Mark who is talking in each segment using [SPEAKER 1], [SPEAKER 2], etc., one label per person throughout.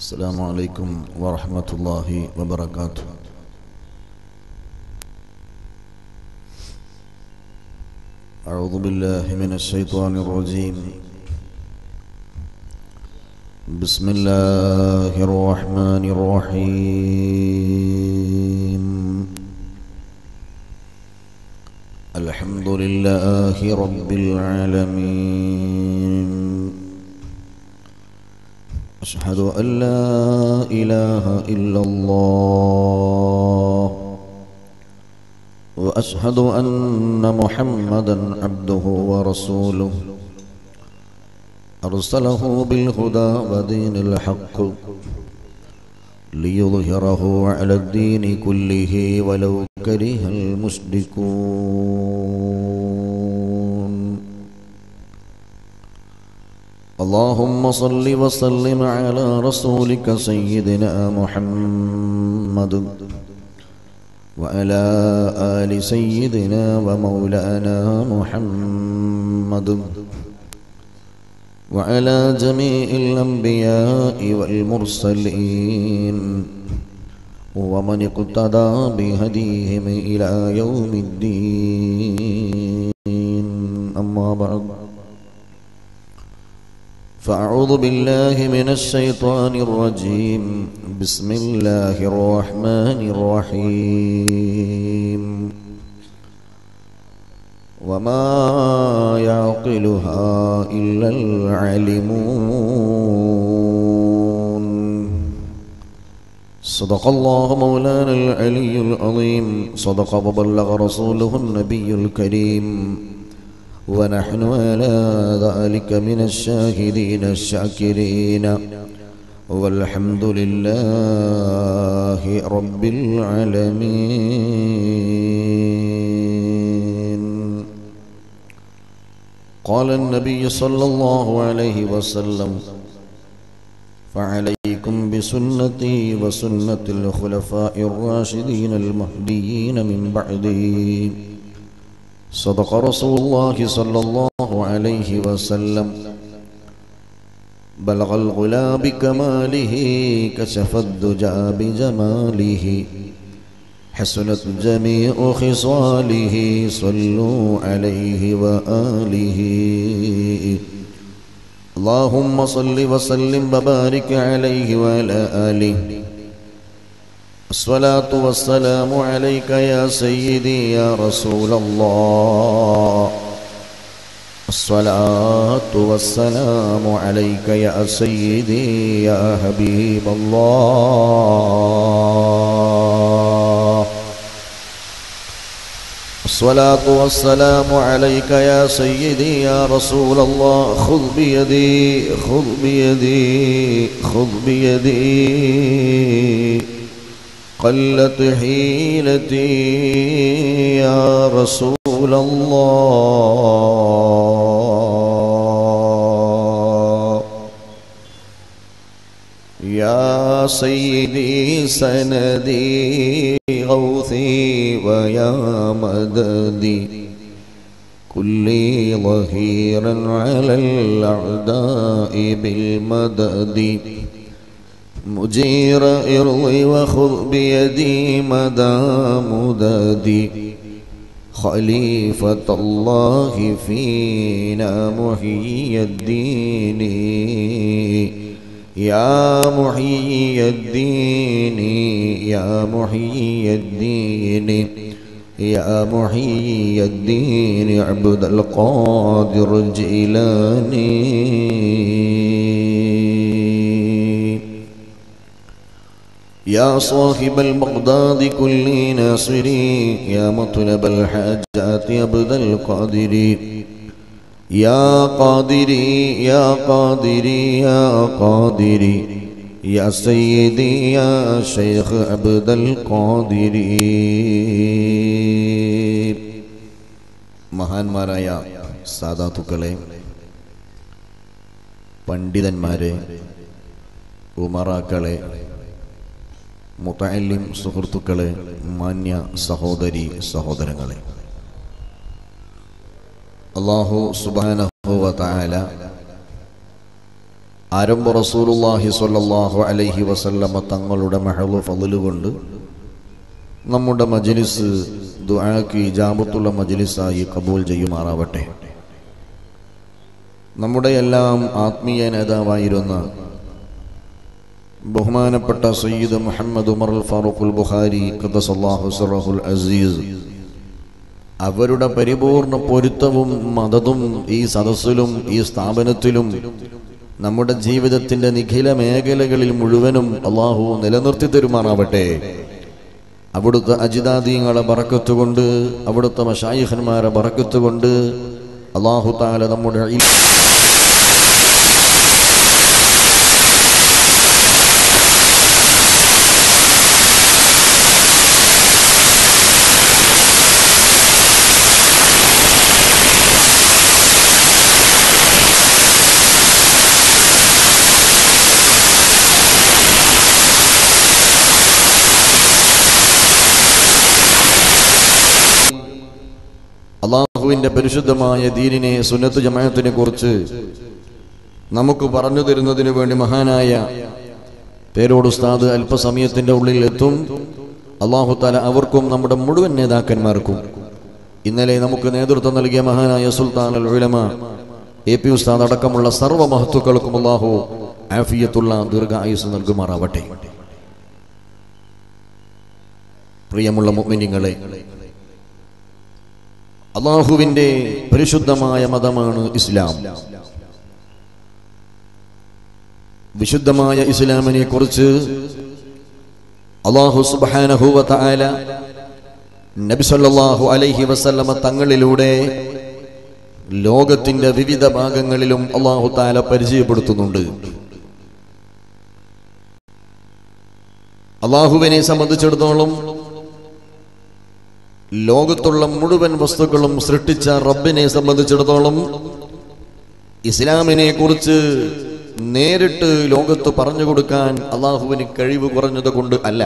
[SPEAKER 1] السلام عليكم ورحمة الله وبركاته أعوذ بالله من الشيطان الرجيم بسم الله الرحمن الرحيم الحمد لله رب العالمين أشهد أن لا إله إلا الله وأشهد أن محمدا عبده ورسوله أرسله بالهدى ودين الحق ليظهره على الدين كله ولو كره المشركون اللهم صل وسلم على رسولك سيدنا محمد وعلى آل سيدنا ومولانا محمد وعلى جميع الأنبياء والمرسلين ومن اقتدى بهديهم إلى يوم الدين أما بعد فأعوذ بالله من الشيطان الرجيم بسم الله الرحمن الرحيم وما يعقلها إلا العالمون صدق الله مولانا العلي العظيم صدق وبلغ رسوله النبي الكريم ونحن على ذلك من الشاهدين الشاكرين والحمد لله رب العالمين قال النبي صلى الله عليه وسلم فعليكم بسنتي وسنة الخلفاء الراشدين المهديين من بعدي صدق رسول الله صلى الله عليه وسلم بلغ الغلا بكماله كشف الدجى بجماله حسنت جميع خصاله صلوا عليه وآله اللهم صل وسلم وبارك عليه وعلى آله الصلاة والسلام عليك يا سيدي يا رسول الله الصلاة والسلام عليك يا سيدي يا حبيب الله الصلاة والسلام عليك يا سيدي يا رسول الله خذ بيدي خذ بيدي خذ بيدي قلت حيلتي يا رسول الله يا سيدي سندي غوثي ويا مددي كلي ظهيرا على الأعداء بالمدد مجير إرضي وخذ بيدي مدى مددي خليفة الله فينا محيي الدين يا محيي الدين يا محيي الدين يا محيي الدين اعبد القادر الجيلاني يا صاحب البغداد كل ناصري يا مطلب الحاجات يا عبد القادر يا قادري يا قادري يا قادري يا سيدي يا شيخ عبد القادر മഹാന്മാരായ സാധാത്തുക്കളെ പണ്ഡിതന്മാരെ ഉമറാക്കളെ മുത്തല്ലിം സുഹൃത്തുക്കളെ മാന്യ സഹോദരി സഹോദരങ്ങളെ അള്ളാഹു സുബാനഹുവ താല ആരംഭ റസൂലുള്ളാഹി സ്വല്ലല്ലാഹു അലൈഹി വസല്ലമ തങ്ങളുടെ മെഹളു ഫضل കൊണ്ട് നമ്മുടെ മജ്ലിസ് ദുആക്ക് ഇജാബത്തുള്ള മജ്ലിസായി കബൂൽ ചെയ്യുമാറാവട്ടെ നമ്മുടെ എല്ലാം ആത്മീയ നേതാവായിരുന്ന ബഹുമാനപ്പെട്ട സയ്യിദ് മുഹമ്മദ് ഉമർ ഫാറൂഖുൽ ബുഖാരി ഖദ്ദസല്ലാഹു സിറഹുൽ അസീസ് അവരുടെ പരിപൂർണ പൊരുത്തവും മതതും ഈ സദസ്സിലും ഈ സ്ഥാപനത്തിലും നമ്മുടെ ജീവിതത്തിന്റെ നിഖില മേഖലകളിൽ മുഴുവനും അള്ളാഹു നിലനിർത്തി തരുമാറാവട്ടെ അവിടുത്തെ അജിതാദീങ്ങളെ ബറക്കത്തുകൊണ്ട് അവിടുത്തെ മഷായിഖന്മാരെ ബറക്കത്തുകൊണ്ട് അള്ളാഹു താല നമ്മുടെ ഈ അള്ളാഹുവിന്റെ പരിശുദ്ധമായ ദീനിനെ സുന്നത്ത് ജമാഅത്തിനെ കുറിച്ച് നമുക്ക് പറഞ്ഞു തരുന്നതിന് വേണ്ടി മഹാനായ പേരോട് ഉസ്താദ് അല്പസമയത്തിന്റെ ഉള്ളിൽ എത്തും അള്ളാഹു താല അവർക്കും നമ്മുടെ മുഴുവൻ നേതാക്കന്മാർക്കും ഇന്നലെ നമുക്ക് നേതൃത്വം നൽകിയ മഹാനായ സുൽത്താൻ അൽ ഉലമ എ പി ഉസ്താദ് അടക്കമുള്ള സർവ്വ മഹത്തുക്കൾക്കും അള്ളാഹു ആഫിയത്തുള്ള ദീർഘായുസ് നൽകുമാറാവട്ടെ പ്രിയമുള്ള മുഅ്മിനീങ്ങളെ അള്ളാഹുവിന്റെ പരിശുദ്ധമായ മതമാണ് ഇസ്ലാം വിശുദ്ധമായ ഇസ്ലാമിനെ കുറിച്ച് അള്ളാഹു സുബാനഹുവ തആല നബി സല്ലല്ലാഹു അലൈഹി വസല്ലമ തങ്ങളിലൂടെ ലോകത്തിന്റെ വിവിധ ഭാഗങ്ങളിലും അള്ളാഹു താല പരിചയപ്പെടുത്തുന്നുണ്ട് അള്ളാഹുവിനെ സംബന്ധിച്ചിടത്തോളം ലോകത്തുള്ള മുഴുവൻ വസ്തുക്കളും സൃഷ്ടിച്ച റബ്ബിനെ സംബന്ധിച്ചിടത്തോളം ഇസ്ലാമിനെ കുറിച്ച് നേരിട്ട് ലോകത്ത് പറഞ്ഞു കൊടുക്കാൻ അള്ളാഹുവിന് കഴിവ് കുറഞ്ഞത് കൊണ്ട് അല്ല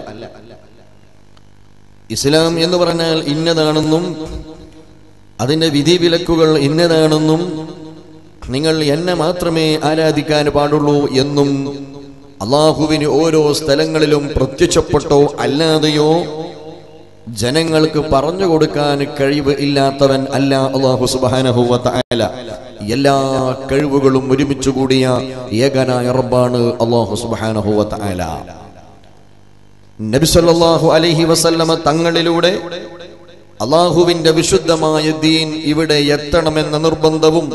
[SPEAKER 1] ഇസ്ലാം എന്ന് പറഞ്ഞാൽ ഇന്നതാണെന്നും അതിന്റെ വിധിവിലക്കുകൾ ഇന്നതാണെന്നും നിങ്ങൾ എന്നെ മാത്രമേ ആരാധിക്കാൻ പാടുള്ളൂ എന്നും അള്ളാഹുവിന് ഓരോ സ്ഥലങ്ങളിലും പ്രത്യക്ഷപ്പെട്ടോ അല്ലാതെയോ ജനങ്ങൾക്ക് പറഞ്ഞു കൊടുക്കാൻ കഴിവ് ഇല്ലാത്തവൻ അല്ല അള്ളാഹു സുബാനഹുവ തആല എല്ലാ കഴിവുകളും ഒരുമിച്ച് കൂടിയ ഏകനായ റബ്ബാണ് അള്ളാഹു സുബാനഹുവ തആല നബി സല്ലല്ലാഹു അലൈഹി വസല്ലമ തങ്ങളിലൂടെ അള്ളാഹുവിന്റെ വിശുദ്ധമായ ദീൻ ഇവിടെ എത്തണമെന്ന നിർബന്ധവും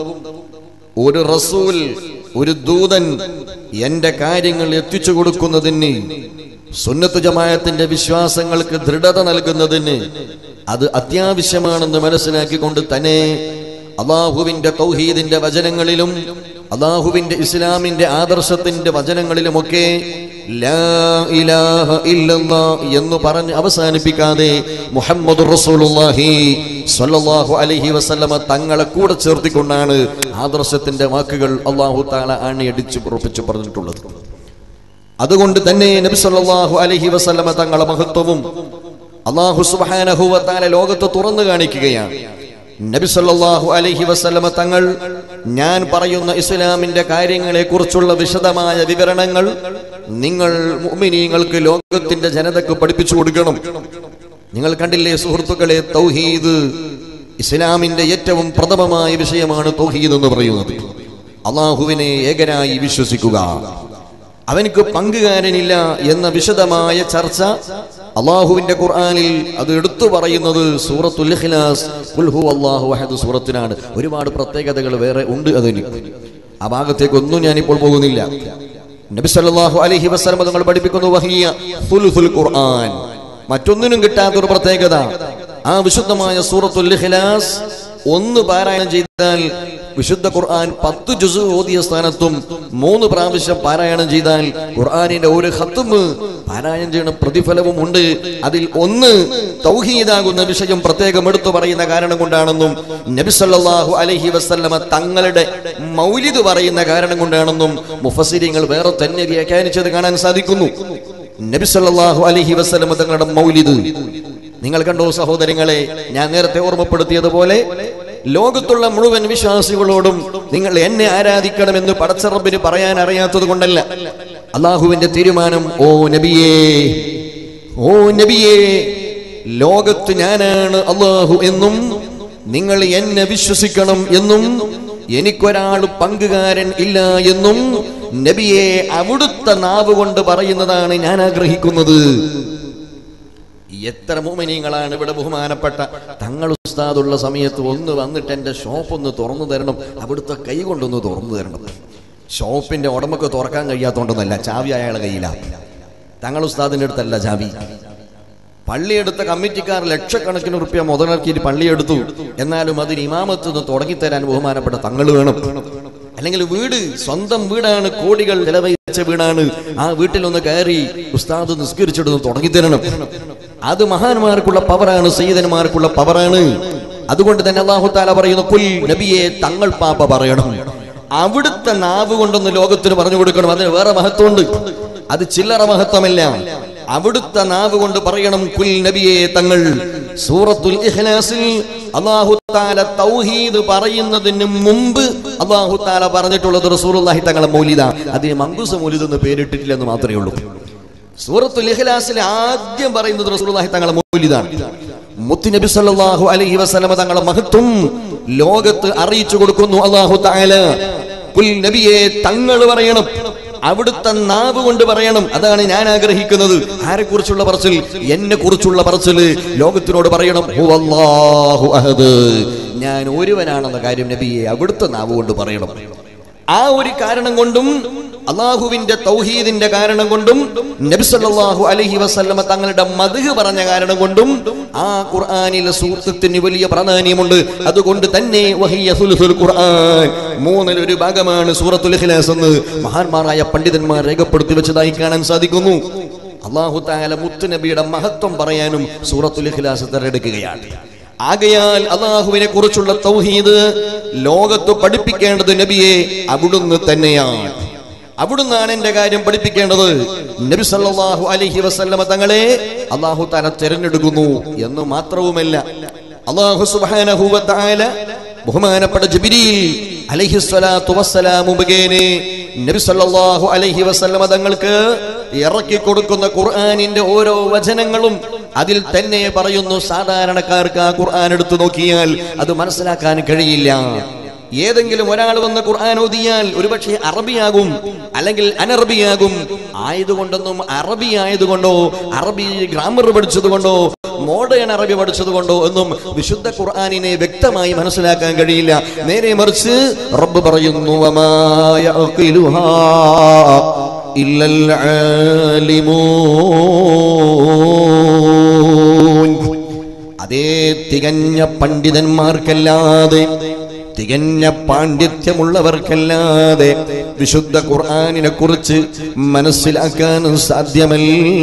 [SPEAKER 1] ഒരു റസൂൽ ഒരു ദൂതൻ എന്റെ കാര്യങ്ങൾ എത്തിച്ചു കൊടുക്കുന്നതിന് സുന്നത്ത് ജമായത്തിന്റെ വിശ്വാസങ്ങൾക്ക് ദൃഢത നൽകുന്നതിന് അത് അത്യാവശ്യമാണെന്ന് മനസ്സിലാക്കിക്കൊണ്ട് തന്നെ അള്ളാഹുവിന്റെ തൗഹീദിന്റെ വചനങ്ങളിലും അള്ളാഹുവിന്റെ ഇസ്ലാമിന്റെ ആദർശത്തിന്റെ വചനങ്ങളിലുമൊക്കെ ലാ ഇലാഹ ഇല്ലല്ലാ എന്ന് പറഞ്ഞ് അവസാനിപ്പിക്കാതെ മുഹമ്മദ് റസൂലുള്ളാഹി സ്വല്ലല്ലാഹു അലൈഹി വസല്ലമ തങ്ങളെ കൂടെ ചേർത്തിക്കൊണ്ടാണ് ആദർശത്തിന്റെ വാക്കുകൾ അള്ളാഹു താല ആണിയടിച്ച് ഉറപ്പിച്ച് പറഞ്ഞിട്ടുള്ളത് അതുകൊണ്ട് തന്നെ നബി സല്ലല്ലാഹു അലൈഹി വസല്ലമ തങ്ങളെ മഹത്വവും അള്ളാഹു സുബ്ഹാനഹു വ തആല ലോകത്ത് തുറന്നു കാണിക്കുകയാണ് നബി സല്ലല്ലാഹു അലൈഹി വസല്ലമ തങ്ങൾ ഞാൻ പറയുന്ന ഇസ്ലാമിന്റെ കാര്യങ്ങളെ കുറിച്ചുള്ള വിശദമായ വിവരണങ്ങൾ നിങ്ങൾ മുഅ്മിനീങ്ങൾക്ക് ലോകത്തിന്റെ ജനതക്ക് പഠിപ്പിച്ചു കൊടുക്കണം നിങ്ങൾ കണ്ടില്ലേ സുഹൃത്തുക്കളെ തൗഹീദ് ഇസ്ലാമിന്റെ ഏറ്റവും പ്രഥമമായ വിഷയമാണ് തൗഹീദ് എന്ന് പറയുന്നത് അള്ളാഹുവിനെ ഏകനായി വിശ്വസിക്കുക അവനക്ക് പങ്കുകാരനില്ല എന്ന വിശദമായ ചർച്ച അള്ളാഹുവിന്റെ ഖുർആനിൽ അത് എടുത്തു പറയുന്നത് സൂറത്തുൽ ഇഖ്ലാസ് ഖുൽ ഹു അല്ലാഹു അഹദ് സൂറത്തിനാണ് ഒരുപാട് പ്രത്യേകതകൾ വേറെ ഉണ്ട് അതിന് ആ ഭാഗത്തേക്കൊന്നും ഞാനിപ്പോൾ പോകുന്നില്ല നബി സല്ലല്ലാഹു അലൈഹി വസല്ലം തങ്ങൾ പഠിപ്പിക്കുന്നു വഹിയ സുലുസുൽ ഖുർആൻ മറ്റൊന്നിനും കിട്ടാത്ത ഒരു പ്രത്യേകത ആ വിശുദ്ധമായ സൂറത്തുൽ ഇഖ്ലാസ് ഒന്ന് പാരായണം ചെയ്താൽ വിശുദ്ധ ഖുർആൻ പത്ത് ജുസു ഓതിയ സ്ഥാനത്തും മൂന്ന് പ്രാവശ്യം പാരായണം ചെയ്താൽ ഖുർആനിന്റെ ഒരു ഹത്തും പാരായണം ചെയ്യുന്ന പ്രതിഫലവും ഉണ്ട് അതിൽ ഒന്ന് തൗഹീദാകുന്ന വിഷയം പ്രത്യേകം എടുത്തു പറയുന്ന കാരണം കൊണ്ടാണെന്നും നബി സല്ലല്ലാഹു അലൈഹി വസല്ലമ തങ്ങളുടെ മൗലിദ് പറയുന്ന കാരണം കൊണ്ടാണെന്നും മുഫസിരിങ്ങൾ വേറെ തന്നെ വ്യാഖ്യാനിച്ചത് കാണാൻ സാധിക്കുന്നു നബി സല്ലല്ലാഹു അലൈഹി വസല്ലമ തങ്ങളുടെ മൗലിദ് നിങ്ങൾ കണ്ടോ സഹോദരങ്ങളെ ഞാൻ നേരത്തെ ഓർമ്മപ്പെടുത്തിയതുപോലെ ലോകത്തുള്ള മുഴുവൻ വിശ്വാസികളോടും നിങ്ങൾ എന്നെ ആരാധിക്കണമെന്ന് പടച്ചറബിന് പറയാൻ അറിയാത്തത് കൊണ്ടല്ല അള്ളാഹുവിന്റെ തീരുമാനം ഓ നബിയേ ഓ നബിയേ ലോകത്ത് ഞാനാണ് അള്ളാഹു എന്നും നിങ്ങൾ എന്നെ വിശ്വസിക്കണം എന്നും എനിക്കൊരാൾ പങ്കുകാരൻ ഇല്ല എന്നും നബിയെ അവിടുത്തെ നാവ് കൊണ്ട് പറയുന്നതാണ് ഞാൻ ആഗ്രഹിക്കുന്നത് എത്ര മോമിനിയങ്ങളാണ് ഇവിടെ ബഹുമാനപ്പെട്ട തങ്ങൾ ഉസ്താദുള്ള സമയത്ത് ഒന്ന് വന്നിട്ട് എൻ്റെ ഷോപ്പ് ഒന്ന് തുറന്നു തരണം അവിടുത്തെ കൈ കൊണ്ടൊന്ന് തുറന്നു തരണം ഷോപ്പിന്റെ ഉടമക്ക് തുറക്കാൻ കഴിയാത്തോണ്ടൊന്നല്ല ചാവി അയാളെ കയ്യിലാണ് തങ്ങൾ ഉസ്താദിന്റെ അടുത്തല്ല ചാവി പള്ളിയെടുത്ത കമ്മിറ്റിക്കാർ ലക്ഷക്കണക്കിന് റുപ്യ മുതലാക്കിയിട്ട് പള്ളിയെടുത്തു എന്നാലും അതിന് ഇമാമത്ത് നിന്ന് തുടങ്ങിത്തരാൻ ബഹുമാനപ്പെട്ട തങ്ങൾ വേണം അല്ലെങ്കിൽ വീട് സ്വന്തം വീടാണ് കോടികൾ ചെലവഴിച്ച വീടാണ് ആ വീട്ടിലൊന്ന് കയറി ഉസ്താദ് നിസ്കരിച്ചിട്ടൊന്ന് തുടങ്ങിത്തരണം അത് മഹാന്മാർക്കുള്ള പവറാണ് സയ്യിദന്മാർക്കുള്ള പവറാണ് അതുകൊണ്ട് തന്നെ അള്ളാഹു താല പറയുന്നു കുൽ നബിയെ തങ്ങൾ പാപ്പ പറയണം അവിടുത്തെ നാവ് കൊണ്ടൊന്ന് ലോകത്തിന് പറഞ്ഞു കൊടുക്കണം അതിന് വേറെ മഹത്വമുണ്ട് അത് ചില്ലറ മഹത്വമല്ല അവിടുത്തെ നാവ് കൊണ്ട് പറയണം കുൽ നബിയെ തങ്ങൾ സൂറത്തുൽ ഇഖ്ലാസിൽ അല്ലാഹു തആല തൗഹീദ് പറയുന്നതിന് മുമ്പ് അല്ലാഹു തആല പറഞ്ഞിട്ടുള്ളത് റസൂലുള്ളാഹി തങ്ങളെ മൗലിദ അതിന് മങ്കൂസ മൗലിദ് എന്ന് പേരിട്ടിട്ടില്ലെന്ന് മാത്രമേ ഉള്ളൂ സൂറത്തുൽ ഇഖ്ലാസിൽ ആദ്യം പറയുന്നത് റസൂലുള്ളാഹി തങ്ങളെ മൗലിദാണ് മുത്തുനബി സല്ലല്ലാഹു അലൈഹി വസല്ലമ തങ്ങളെ മഹത്വം ലോകത്ത് അറിയിച്ചു കൊടുക്കുന്നു അല്ലാഹു തആല കുൽ നബിയെ തങ്ങൾ പറയണം അവിടുത്തെ നാവ് കൊണ്ട് പറയണം അതാണ് ഞാൻ ആഗ്രഹിക്കുന്നത് ആരെ കുറിച്ചുള്ള പറച്ചിൽ എന്നെ കുറിച്ചുള്ള പറച്ചിൽ ലോകത്തിനോട് പറയണം ഹുവല്ലാഹു അഹദ് ഞാൻ ഒരുവനാണെന്ന കാര്യം നബിയെ അവിടുത്തെ നാവ് കൊണ്ട് പറയണം ആ ഒരു കാരണം കൊണ്ടും അള്ളാഹുവിന്റെ തൗഹീദിന്റെ കാരണം കൊണ്ടും നബിസല്ലാഹു അലഹി വസല്ലമ തങ്ങളുടെ മധു പറഞ്ഞ കാരണം കൊണ്ടും ആ ഖുർആാനിലെ സൂക്തത്തിന് വലിയ പ്രാധാന്യമുണ്ട് അതുകൊണ്ട് തന്നെ വഹിയ സുലുസുൽ ഖുർആൻ മൂന്നിൽ ഒരു ഭാഗമാണ് സൂറത്തുൽ ഇഖ്ലാസ് എന്ന് മഹാന്മാരായ പണ്ഡിതന്മാർ രേഖപ്പെടുത്തി വെച്ചതായി കാണാൻ സാധിക്കുന്നു അള്ളാഹു താല മുത്തുനബിയുടെ മഹത്വം പറയാനും സൂറത്തുൽ ഇഖ്ലാസ് തെരഞ്ഞെടുക്കുകയാണ് ആകയാൽ അള്ളാഹുവിനെ കുറിച്ചുള്ള തൗഹീദ് ലോകത്ത് പഠിപ്പിക്കേണ്ടത് നബിയെ അവിടുന്ന് തന്നെയാണ് അവിടുന്നാണ് എന്റെ കാര്യം പഠിപ്പിക്കേണ്ടത് നബി സല്ലല്ലാഹു അലൈഹി വസല്ലമ തങ്ങളെ അള്ളാഹു താല തിരഞ്ഞെടുക്കുന്നു എന്ന് മാത്രവുമല്ല അള്ളാഹു സുബ്ഹാനഹു വ തആല ബഹുമാനപ്പെട്ട ജിബ്രീൽ അലൈഹിസ്സലാത്തു വസ്സലാം മുഖേനെ നബി സല്ലല്ലാഹു അലൈഹി വസല്ലമ തങ്ങൾക്ക് ഇറക്കി കൊടുക്കുന്ന ഖുർആനിന്റെ ഓരോ വചനങ്ങളും അതിൽ തന്നെ പറയുന്നു സാധാരണക്കാർക്ക് ആ ഖുർആൻ എടുത്തു നോക്കിയാൽ അത് മനസ്സിലാക്കാൻ കഴിയില്ല ഏതെങ്കിലും ഒരാൾ വന്ന് ഖുർആൻ ഓതിയാൽ ഒരുപക്ഷെ അറബിയാകും അല്ലെങ്കിൽ അനറബിയാകും ആയതുകൊണ്ടൊന്നും അറബി ആയതുകൊണ്ടോ അറബി ഗ്രാമർ പഠിച്ചതുകൊണ്ടോ മോഡേൺ അറബി പഠിച്ചതുകൊണ്ടോ ഒന്നും വിശുദ്ധ ഖുർആനിനെ വ്യക്തമായി മനസ്സിലാക്കാൻ കഴിയില്ല നേരെ മറിച്ച് റബ്ബ് പറയുന്നു വമാ യഅഖിലുഹാ ഇല്ലൽ ആലിമൂൻ അതേ തികഞ്ഞ പണ്ഡിതന്മാർക്കല്ലാതെ തികഞ്ഞ പാണ്ഡിത്യമുള്ളവർക്കല്ലാതെ വിശുദ്ധ ഖുർആനിനെ കുറിച്ച് മനസ്സിലാക്കാൻ സാധ്യമല്ല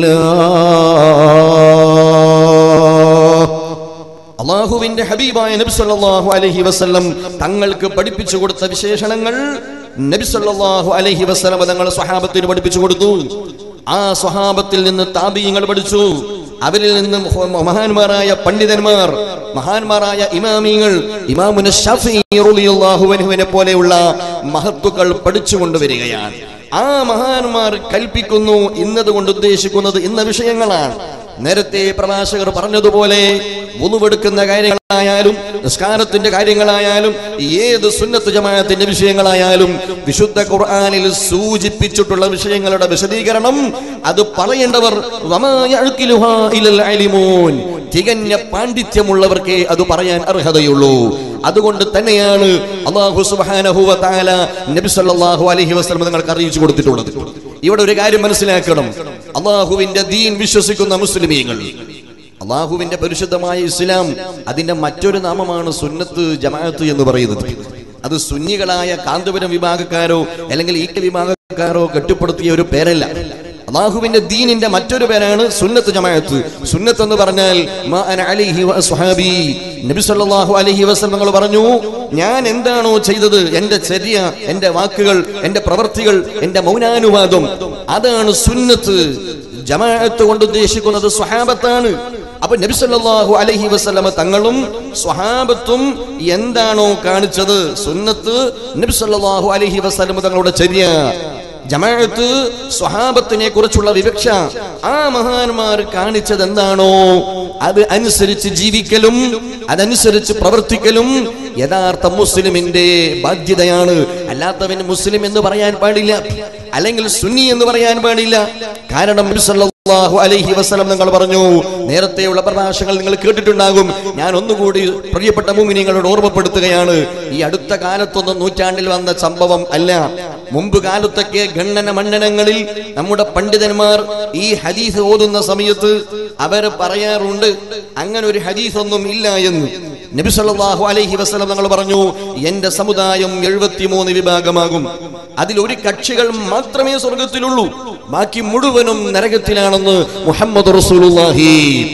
[SPEAKER 1] അള്ളാഹുവിന്റെ ഹബീബായ നബി സല്ലല്ലാഹു അലൈഹി വസല്ലം തങ്ങൾക്ക് പഠിപ്പിച്ചു കൊടുത്ത വിശേഷണങ്ങൾ നബി സല്ലല്ലാഹു അലൈഹി വസല്ലം തങ്ങൾ സ്വഹാബത്തിന് പഠിപ്പിച്ചു കൊടുത്തു ആ സ്വഹാബത്തിൽ നിന്ന് താബീയങ്ങൾ പഠിച്ചു അവരിൽ നിന്ന് മഹ- മഹാന്മാരായ പണ്ഡിതന്മാർ മഹാന്മാരായ ഇമാമിങ്ങൾ ഇമാമുന ഷഫീ റളിയല്ലാഹു അൻഹുവിനെ പോലെയുള്ള മഹത്തുക്കൾ പഠിച്ചുകൊണ്ടുവരികയാണ് ആ മഹാന്മാർ കൽപ്പിക്കുന്നു ഇന്നതുകൊണ്ട് ഉദ്ദേശിക്കുന്നത് ഇന്ന വിഷയങ്ങളാണ് നേരത്തെ പ്രഭാഷകർ പറഞ്ഞതുപോലെ മുതുവെടുക്കുന്ന കാര്യങ്ങളായാലും നിസ്കാരത്തിന്റെ കാര്യങ്ങളായാലും ഏത് സുന്നത്ത് ജമാഅത്തിന്റെ വിഷയങ്ങളായാലും വിശുദ്ധ ഖുർആനിൽ സൂചിപ്പിച്ചിട്ടുള്ള വിഷയങ്ങളുടെ വിശദീകരണം അത് പറയേണ്ടവർ വമാ യഅ്ഖിലുഹാ ഇലൽ അലിമൂൻ. തികഞ്ഞ പാണ്ഡിത്യമുള്ളവർക്കേ അത് പറയാൻ അർഹതയുള്ളൂ അതുകൊണ്ട് തന്നെയാണ് അള്ളാഹു സുബ്ഹാനഹു വ തആല നബി സല്ലല്ലാഹു അലൈഹി വസല്ലം നിങ്ങൾക്ക് അറിയിച്ചു കൊടുത്തിട്ടുള്ളത് ഇവിടെ ഒരു കാര്യം മനസ്സിലാക്കണം അള്ളാഹുവിന്റെ ദീൻ വിശ്വസിക്കുന്ന മുസ്ലിമീങ്ങൾ അള്ളാഹുവിന്റെ പരിശുദ്ധമായ ഇസ്ലാം അതിന്റെ മറ്റൊരു നാമമാണ് സുന്നത്ത് ജമാഅത്ത് എന്ന് പറയുന്നത് അത് സുന്നികളായ കാന്തപുരം വിഭാഗക്കാരോ അല്ലെങ്കിൽ ഈക്ക വിഭാഗക്കാരോ കെട്ടിപ്പടുത്തിയ ഒരു പേരല്ല അള്ളാഹുവിന്റെ ദീനിന്റെ മറ്റൊരു പേരാണ് സുന്നത്ത് ജമാഅത്ത് സുന്നത്ത് എന്ന് പറഞ്ഞാൽ മാ അന അലൈഹി വ അസ്ഹാബി നബി സല്ലല്ലാഹു അലൈഹി വസല്ലം പറഞ്ഞു ഞാൻ എന്താണോ ചെയ്തത് എന്റെ ചര്യ എന്റെ വാക്കുകൾ എന്റെ പ്രവർത്തികൾ എന്റെ മൗനാനുവാദം അതാണ് സുന്നത്ത് ജമാഅത്ത് കൊണ്ട് ഉദ്ദേശിക്കുന്നത് സ്വഹാബത്താണ് അപ്പൊ നബി സല്ലല്ലാഹു അലൈഹി വസല്ലമ തങ്ങളും സ്വഹാബത്തും എന്താണോ കാണിച്ചത് സുന്നത്ത് നബി സല്ലല്ലാഹു അലൈഹി വസല്ലമ തങ്ങളുടെ ചര്യ ജമാഅത്ത് സ്വഹാബത്തിനെ കുറിച്ചുള്ള വിവക്ഷ ആ മഹാന്മാർ കാണിച്ചത് എന്താണോ അത് അനുസരിച്ച് ജീവിക്കലും അതനുസരിച്ച് പ്രവർത്തിക്കലും യഥാർത്ഥ മുസ്ലിമിന്റെ ബാധ്യതയാണ് അല്ലാത്തവൻ മുസ്ലിം എന്ന് പറയാൻ പാടില്ല അല്ലെങ്കിൽ സുന്നി എന്ന് പറയാൻ പാടില്ല കാരണം നബി സല്ലല്ലാഹു അലൈഹി വസല്ലം നിങ്ങൾ പറഞ്ഞു നേരത്തെയുള്ള പ്രഭാഷണങ്ങൾ നിങ്ങൾ കേട്ടിട്ടുണ്ടാകും ഞാൻ ഒന്നുകൂടി പ്രിയപ്പെട്ട മുമിനിങ്ങളോട് ഓർമ്മപ്പെടുത്തുകയാണ് ഈ അടുത്ത കാലത്തൊന്നും നൂറ്റാണ്ടിൽ വന്ന സംഭവം അല്ല മുമ്പ് കാലത്തൊക്കെ ഗണ്ണന മണ്ഡലങ്ങളിൽ നമ്മുടെ പണ്ഡിതന്മാർ ഈ ഹദീസ് ഓതുന്ന സമയത്ത് അവർ പറയാറുണ്ട് അങ്ങനെ ഒരു ഹദീസ് ഒന്നും ഇല്ല എന്ന് നബി സല്ലല്ലാഹു അലൈഹി വസല്ലം തങ്ങൾ പറഞ്ഞു എന്റെ സമുദായം 73 വിഭാഗമാകും അതിൽ ഒരു കക്ഷികൾ മാത്രമേ സ്വർഗത്തിലുള്ളൂ ബാക്കി മുഴുവനും നരകത്തിലാണെന്ന് മുഹമ്മദ് റസൂലുള്ളാഹി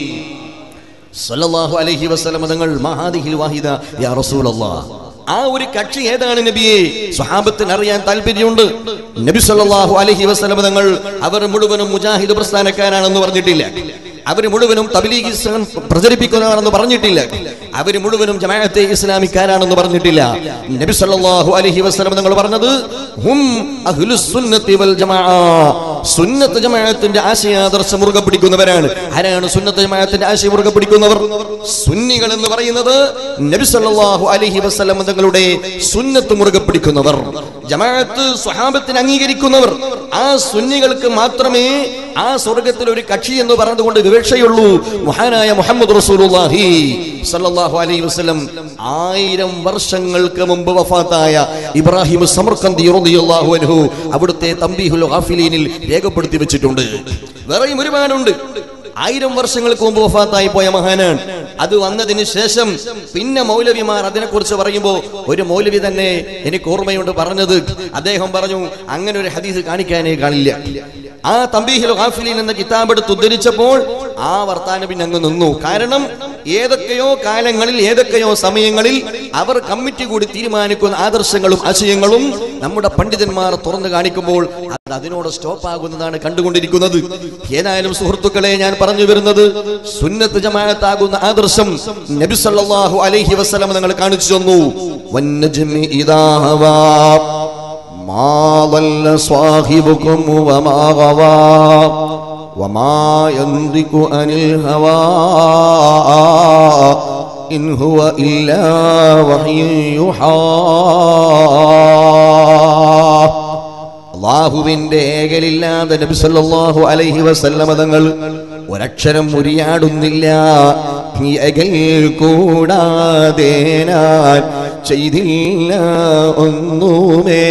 [SPEAKER 1] സല്ലല്ലാഹു അലൈഹി വസല്ലം തങ്ങൾ മഹാദിഹിൽ വാഹിദ യാ റസൂലല്ലാഹ് ആ ഒരു കക്ഷി ഏതാണ് നബിയെ സ്വഹാബത്തിന് അറിയാൻ താല്പര്യമുണ്ട് നബി സല്ലല്ലാഹു അലൈഹി വസല്ലം തങ്ങൾ അവർ മുഴുവനും മുജാഹിദ് പ്രസ്ഥാനക്കാരാണെന്ന് പറഞ്ഞിട്ടില്ല അവർ മുഴുവനും തബ്ലീഗ് ഇസ്ലാം പ്രചരിപ്പിക്കുന്നതാണെന്ന് പറഞ്ഞിട്ടില്ല അവർ മുഴുവനും ജമാഅത്തെ ഇസ്ലാമിക്കാരാണെന്ന് പറഞ്ഞിട്ടില്ല നബി സല്ലല്ലാഹു അലൈഹി വസല്ലം തങ്ങൾ പറഞ്ഞത് ഹും അഹ്ലുസ് സുന്നത്തി വൽ ജമാഅ സുന്നത്ത് ജമാഅത്തിന്റെ ആശയാദർശം മുറുകെ പിടിക്കുന്നവരാണ് ആരാണ് സുന്നത്ത് ജമാഅത്തിന്റെ ആശയം മുറുകെ പിടിക്കുന്നവർ സുന്നികൾ എന്ന് പറയുന്നത് നബി സല്ലല്ലാഹു അലൈഹി വസല്ലം തങ്ങളുടെ സുന്നത്ത് മുറുകെ പിടിക്കുന്നവർ ജമാഅത്ത് സ്വഹാബത്തിന് അംഗീകരിക്കുന്നവർ ആ സുന്നികൾക്ക് മാത്രമേ ആ സ്വർഗത്തിൽ ഒരു കക്ഷി എന്ന് പറഞ്ഞുകൊണ്ട് വിവക്ഷയുള്ളൂ മഹാനായ മുഹമ്മദ് റസൂലുള്ളാഹി സല്ലല്ലാഹു അലൈഹി വസല്ലം ആയിരം വർഷങ്ങൾക്ക് മുമ്പ് വഫാത്തായ ഇബ്രാഹിം സമർക്കന്തി റളിയല്ലാഹു അൻഹു അവിടുത്തെ തംബീഹുൽ ഗാഫിലീനിൽ രേഖപ്പെടുത്തി വെച്ചിട്ടുണ്ട് വേറെയും ഒരുപാടുണ്ട് ആയിരം വർഷങ്ങൾക്ക് മുമ്പ് വഫാത്തായി പോയ മഹാനാണ് അത് വന്നതിന് ശേഷം പിന്നെ മൗലവിമാർ അതിനെക്കുറിച്ച് പറയുമ്പോൾ ഒരു മൗലവി തന്നെ എനിക്ക് ഓർമ്മയുണ്ട് പറഞ്ഞത് അദ്ദേഹം പറഞ്ഞു അങ്ങനെ ഒരു ഹദീസ് കാണിക്കാനേ കാണില്ല ആ തമ്പീഹിൽ ഗാഫിലീൻ എന്ന കിതാബ് എടുത്ത് ഉദ്ധരിച്ചപ്പോൾ ആ വർത്താനം പിന്നെ അങ്ങ് നിന്നു കാരണം ഏതൊക്കെയോ കാലങ്ങളിൽ ഏതൊക്കെയോ സമയങ്ങളിൽ അവർ കമ്മിറ്റി കൂടി തീരുമാനിക്കുന്ന ആദർശങ്ങളും ആശയങ്ങളും നമ്മുടെ പണ്ഡിതന്മാർ തുറന്നു കാണിക്കുമ്പോൾ അത് അതിനോട് സ്റ്റോപ്പ് ആകുന്നതാണ് കണ്ടുകൊണ്ടിരിക്കുന്നത് ഏതായാലും സുഹൃത്തുക്കളെ ഞാൻ പറഞ്ഞു വരുന്നത് സുന്നത്ത് ജമാഅത്താകുന്ന ആദർശം നബി സല്ലല്ലാഹു അലൈഹി വസല്ലം നിങ്ങൾ കാണിച്ചു തന്നു വന്നജ്മി ഇദാ ഹവാ ما ضل صاحبكم وما غوى وما ينطق عن الهوى إن هو إلا وحي يوحى അള്ളാഹുവിന്റെ ഏകലില്ലാതെ നബി സല്ലല്ലാഹു അലൈഹി വസല്ലമ തങ്ങൾ ഒരക്ഷരം മുരിയാടുന്നില്ല ഈ ഏകൽ കൂടാതെ ഞാൻ ചെയ്തില്ല ഒന്നുമേ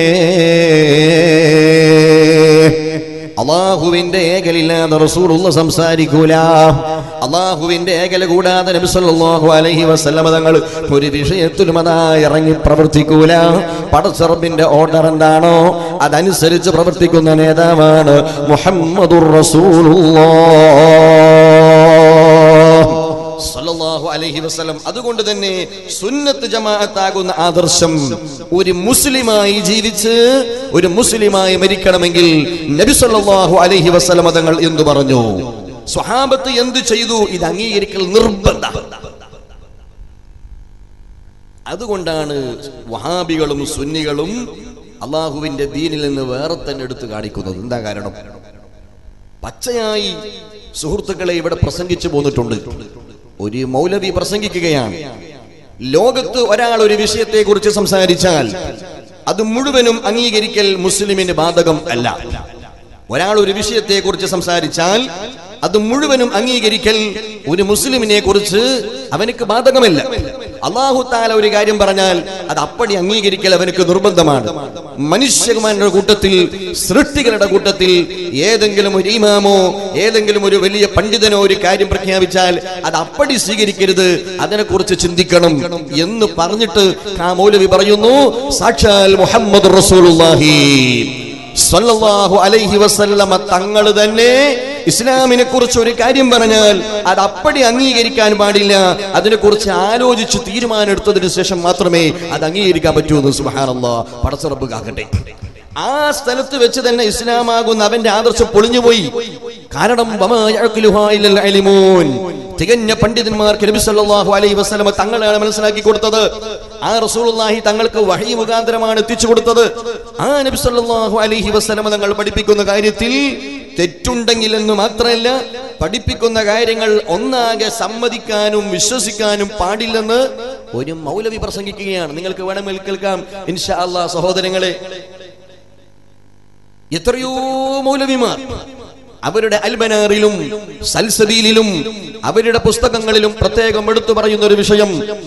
[SPEAKER 1] അള്ളാഹുവിന്റെ ഏകലില്ലാതെ റസൂലുള്ള സംസാരിക്കൂല അള്ളാഹുവിന്റെ ഏകല കൂടാതെ നബി സല്ലല്ലാഹു അലൈഹി വസല്ലമ തങ്ങൾ ഒരു വിഷയത്തിലും അതാ ഇറങ്ങി പ്രവർത്തിക്കൂല പടച്ചറബിന്റെ ഓർഡർ എന്താണോ അതനുസരിച്ച് പ്രവർത്തിക്കുന്ന നേതാവാണ് മുഹമ്മദുർ റസൂലുള്ളാഹ് സല്ലല്ലാഹു അലൈഹി വസല്ലം അതുകൊണ്ട് തന്നെ സുന്നത്ത് ജമാഅത്താകുന്ന ആദർശം ഒരു മുസ്ലിമായി ജീവിച്ച് ഒരു മുസ്ലിമായി മരിക്കണമെങ്കിൽ നബി സല്ലല്ലാഹു അലൈഹി വസല്ലം തങ്ങൾ എന്തു പറഞ്ഞു സ്വഹാബത്ത് എന്തു ചെയ്തു ഇത് അംഗീകരിക്കൽ നിർബന്ധ അതുകൊണ്ടാണ് വഹാബികളും സുന്നികളും അള്ളാഹുവിന്റെ ദീനിൽ നിന്ന് വേറെ തന്നെ എടുത്തു കാണിക്കുന്നത് എന്താ കാരണം പച്ചയായി സുഹൃത്തുക്കളെ ഇവിടെ പ്രസംഗിച്ചു പോന്നിട്ടുണ്ട് ഒരു മൗലവി പ്രസംഗിക്കുകയാണ് ലോകത്ത് ഒരാൾ ഒരു വിഷയത്തെ കുറിച്ച് സംസാരിച്ചാൽ അത് മുഴുവനും അംഗീകരിക്കൽ മുസ്ലിമിന് ബാധകം അല്ല ഒരാൾ ഒരു വിഷയത്തെ കുറിച്ച് സംസാരിച്ചാൽ അത് മുഴുവനും അംഗീകരിക്കൽ ഒരു മുസ്ലിമിനെ കുറിച്ച് അവനക്ക് ബാധകമല്ല അള്ളാഹു താല ഒരു കാര്യം പറഞ്ഞാൽ അത് അപ്പടി അംഗീകരിക്കൽ അവനക്ക് നിർബന്ധമാണ് മനുഷ്യന്മാരുടെ കൂട്ടത്തിൽ സൃഷ്ടികളുടെ കൂട്ടത്തിൽ ഏതെങ്കിലും ഒരു ഇമാമോ ഏതെങ്കിലും ഒരു വലിയ പണ്ഡിതനോ ഒരു കാര്യം പ്രഖ്യാപിച്ചാൽ അത് അപ്പടി സ്വീകരിക്കരുത് അതിനെക്കുറിച്ച് ചിന്തിക്കണം എന്ന് പറഞ്ഞിട്ട് ആ മൗലവി പറയുന്നു സാക്ഷാൽ മുഹമ്മദ് റസൂലുള്ളാഹി സല്ലല്ലാഹു അലൈഹി വസല്ലമ തങ്ങൾ തന്നെ ഇസ്ലാമിനെ കുറിച്ച് ഒരു കാര്യം പറഞ്ഞാൽ അത് അപ്പടി അംഗീകരിക്കാൻ പാടില്ല അതിനെക്കുറിച്ച് ആലോചിച്ച് തീരുമാനം എടുത്തതിന് ശേഷം മാത്രമേ അത് അംഗീകരിക്കാൻ പറ്റൂ എന്ന് സുബഹാനല്ലാ പടച്ചുറപ്പ് കാക്കട്ടെ ആ സ്ഥലത്ത് വെച്ച് തന്നെ ഇസ്ലാമാകുന്ന അവന്റെ ആദർശം പൊളിഞ്ഞുപോയി കാരണം വമാ യഅഖിലുഹാ ഇല്ലൽ അലിമൂൻ. തികഞ്ഞ പണ്ഡിതന്മാർക്ക് നബി സല്ലല്ലാഹു അലൈഹി വസല്ലമ തങ്ങളാണ് മനസ്സിലാക്കി കൊടുത്തത് ആ റസൂലുള്ളാഹി തങ്ങൾക്ക് വഹി മുഖാന്തരമാണ് എത്തിച്ചു കൊടുത്തത് ആ നബി സല്ലല്ലാഹു അലൈഹി വസല്ലമ തങ്ങൾ പഠിപ്പിക്കുന്ന കാര്യത്തിൽ തെറ്റുണ്ടെങ്കിൽ എന്ന് മാത്രമല്ല പഠിപ്പിക്കുന്ന കാര്യങ്ങൾ ഒന്നാകെ സമ്മതിക്കാനും വിശ്വസിക്കാനും പാടില്ലെന്ന് ഒരു മൗലവി പ്രസംഗിക്കുകയാണ് നിങ്ങൾക്ക് വേണമെങ്കിൽ കേൾക്കാം ഇൻഷാ അല്ലാ സഹോദരങ്ങളെ എത്രയോ മൗലവിമാർ അവരുടെ അൽബനാറിലും സൽസബീലിലും അവരുടെ പുസ്തകങ്ങളിലും പ്രത്യേകം എടുത്തു പറയുന്ന ഒരു വിഷയം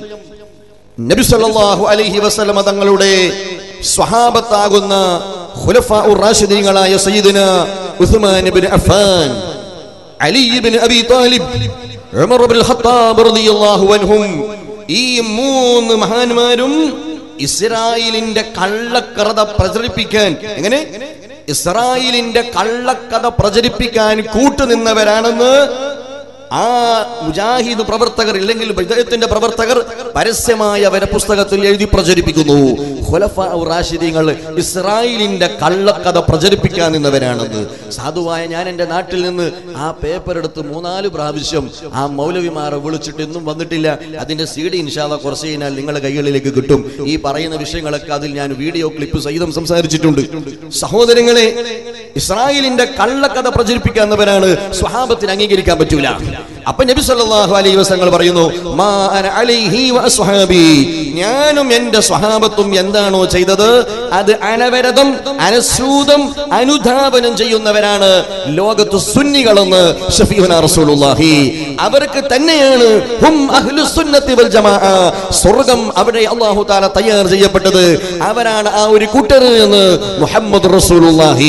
[SPEAKER 1] നബി സല്ലല്ലാഹു അലൈഹി വസല്ലമ തങ്ങളുടെ സ്വഹാബത്താകുന്ന ഖുലഫാഉർ റാഷിദീങ്ങളായ സയ്യിദുന ഉസ്മാൻ ഇബ്നു അഫ്ഫാൻ അലി ഇബ്നു അബി താലിബ് ഉമർ ഇബ്നുൽ ഖത്താബ് റളിയല്ലാഹു അൻഹും ഈ മൂന്ന് മഹാന്മാരും ഇസ്രായേലിന്റെ കള്ളക്കറത പ്രചരിപ്പിക്കാൻ എങ്ങനെ ഇസ്രായേലിന്റെ കള്ളക്കഥ പ്രചരിപ്പിക്കാൻ കൂട്ടുനിന്നവരാണെന്ന് ആ മുജാഹിദ് പ്രവർത്തകർ ഇല്ലെങ്കിൽ വിജയത്തിന്റെ പ്രവർത്തകർ പരസ്യമായി അവരെ പുസ്തകത്തിൽ എഴുതി പ്രചരിപ്പിക്കുന്നു ഖുലഫാ റാഷിദീങ്ങൾ ഇസ്രായേലിന്റെ കള്ളക്കഥ പ്രചരിപ്പിക്കാൻ നിന്നവരാണെന്ന് സാധുവായ ഞാൻ എൻ്റെ നാട്ടിൽ നിന്ന് ആ പേപ്പർ എടുത്ത് മൂന്നാല് പ്രാവശ്യം ആ മൗലവിമാരെ വിളിച്ചിട്ട് ഇന്നും വന്നിട്ടില്ല അതിന്റെ സി ഡി ഇൻഷാല്ല കുറച്ച് കഴിഞ്ഞാൽ നിങ്ങളുടെ കൈകളിലേക്ക് കിട്ടും ഈ പറയുന്ന വിഷയങ്ങളൊക്കെ അതിൽ ഞാൻ വീഡിയോ ക്ലിപ്പ് സഹിതം സംസാരിച്ചിട്ടുണ്ട് സഹോദരങ്ങളെ ഇസ്രായേലിന്റെ കള്ളക്കഥ പ്രചരിപ്പിക്കാവുന്നവരാണ് സ്വഹാബത്തിന് അംഗീകരിക്കാൻ പറ്റൂല അപ്പൊ നബി സല്ലല്ലാഹു അലൈഹി വസല്ലം പറയുന്നു മാ അന അലൈഹി വഅസ്ഹാബി ഞാനും എന്റെ സ്വഹാബത്തും എന്താണോ ചെയ്തത് അത് അനവരതം അനശ്രൂതം അനുധാപനം ചെയ്യുന്നവരാണ് ലോകത്ത് സുന്നികളെന്ന് ഷഫീഹുന റസൂലുള്ളാഹി അവർക്ക് തന്നെയാണ് ഹും അഹ്ലുസ് സുന്നത്തി വൽ ജമാഅ സ്വർഗ്ഗം അവിടെ അല്ലാഹു തആല തയ്യാർ ചെയ്യപ്പെട്ടത് അവരാണ് ആ ഒരു കൂട്ടർ എന്ന് മുഹമ്മദ് റസൂലുള്ളാഹി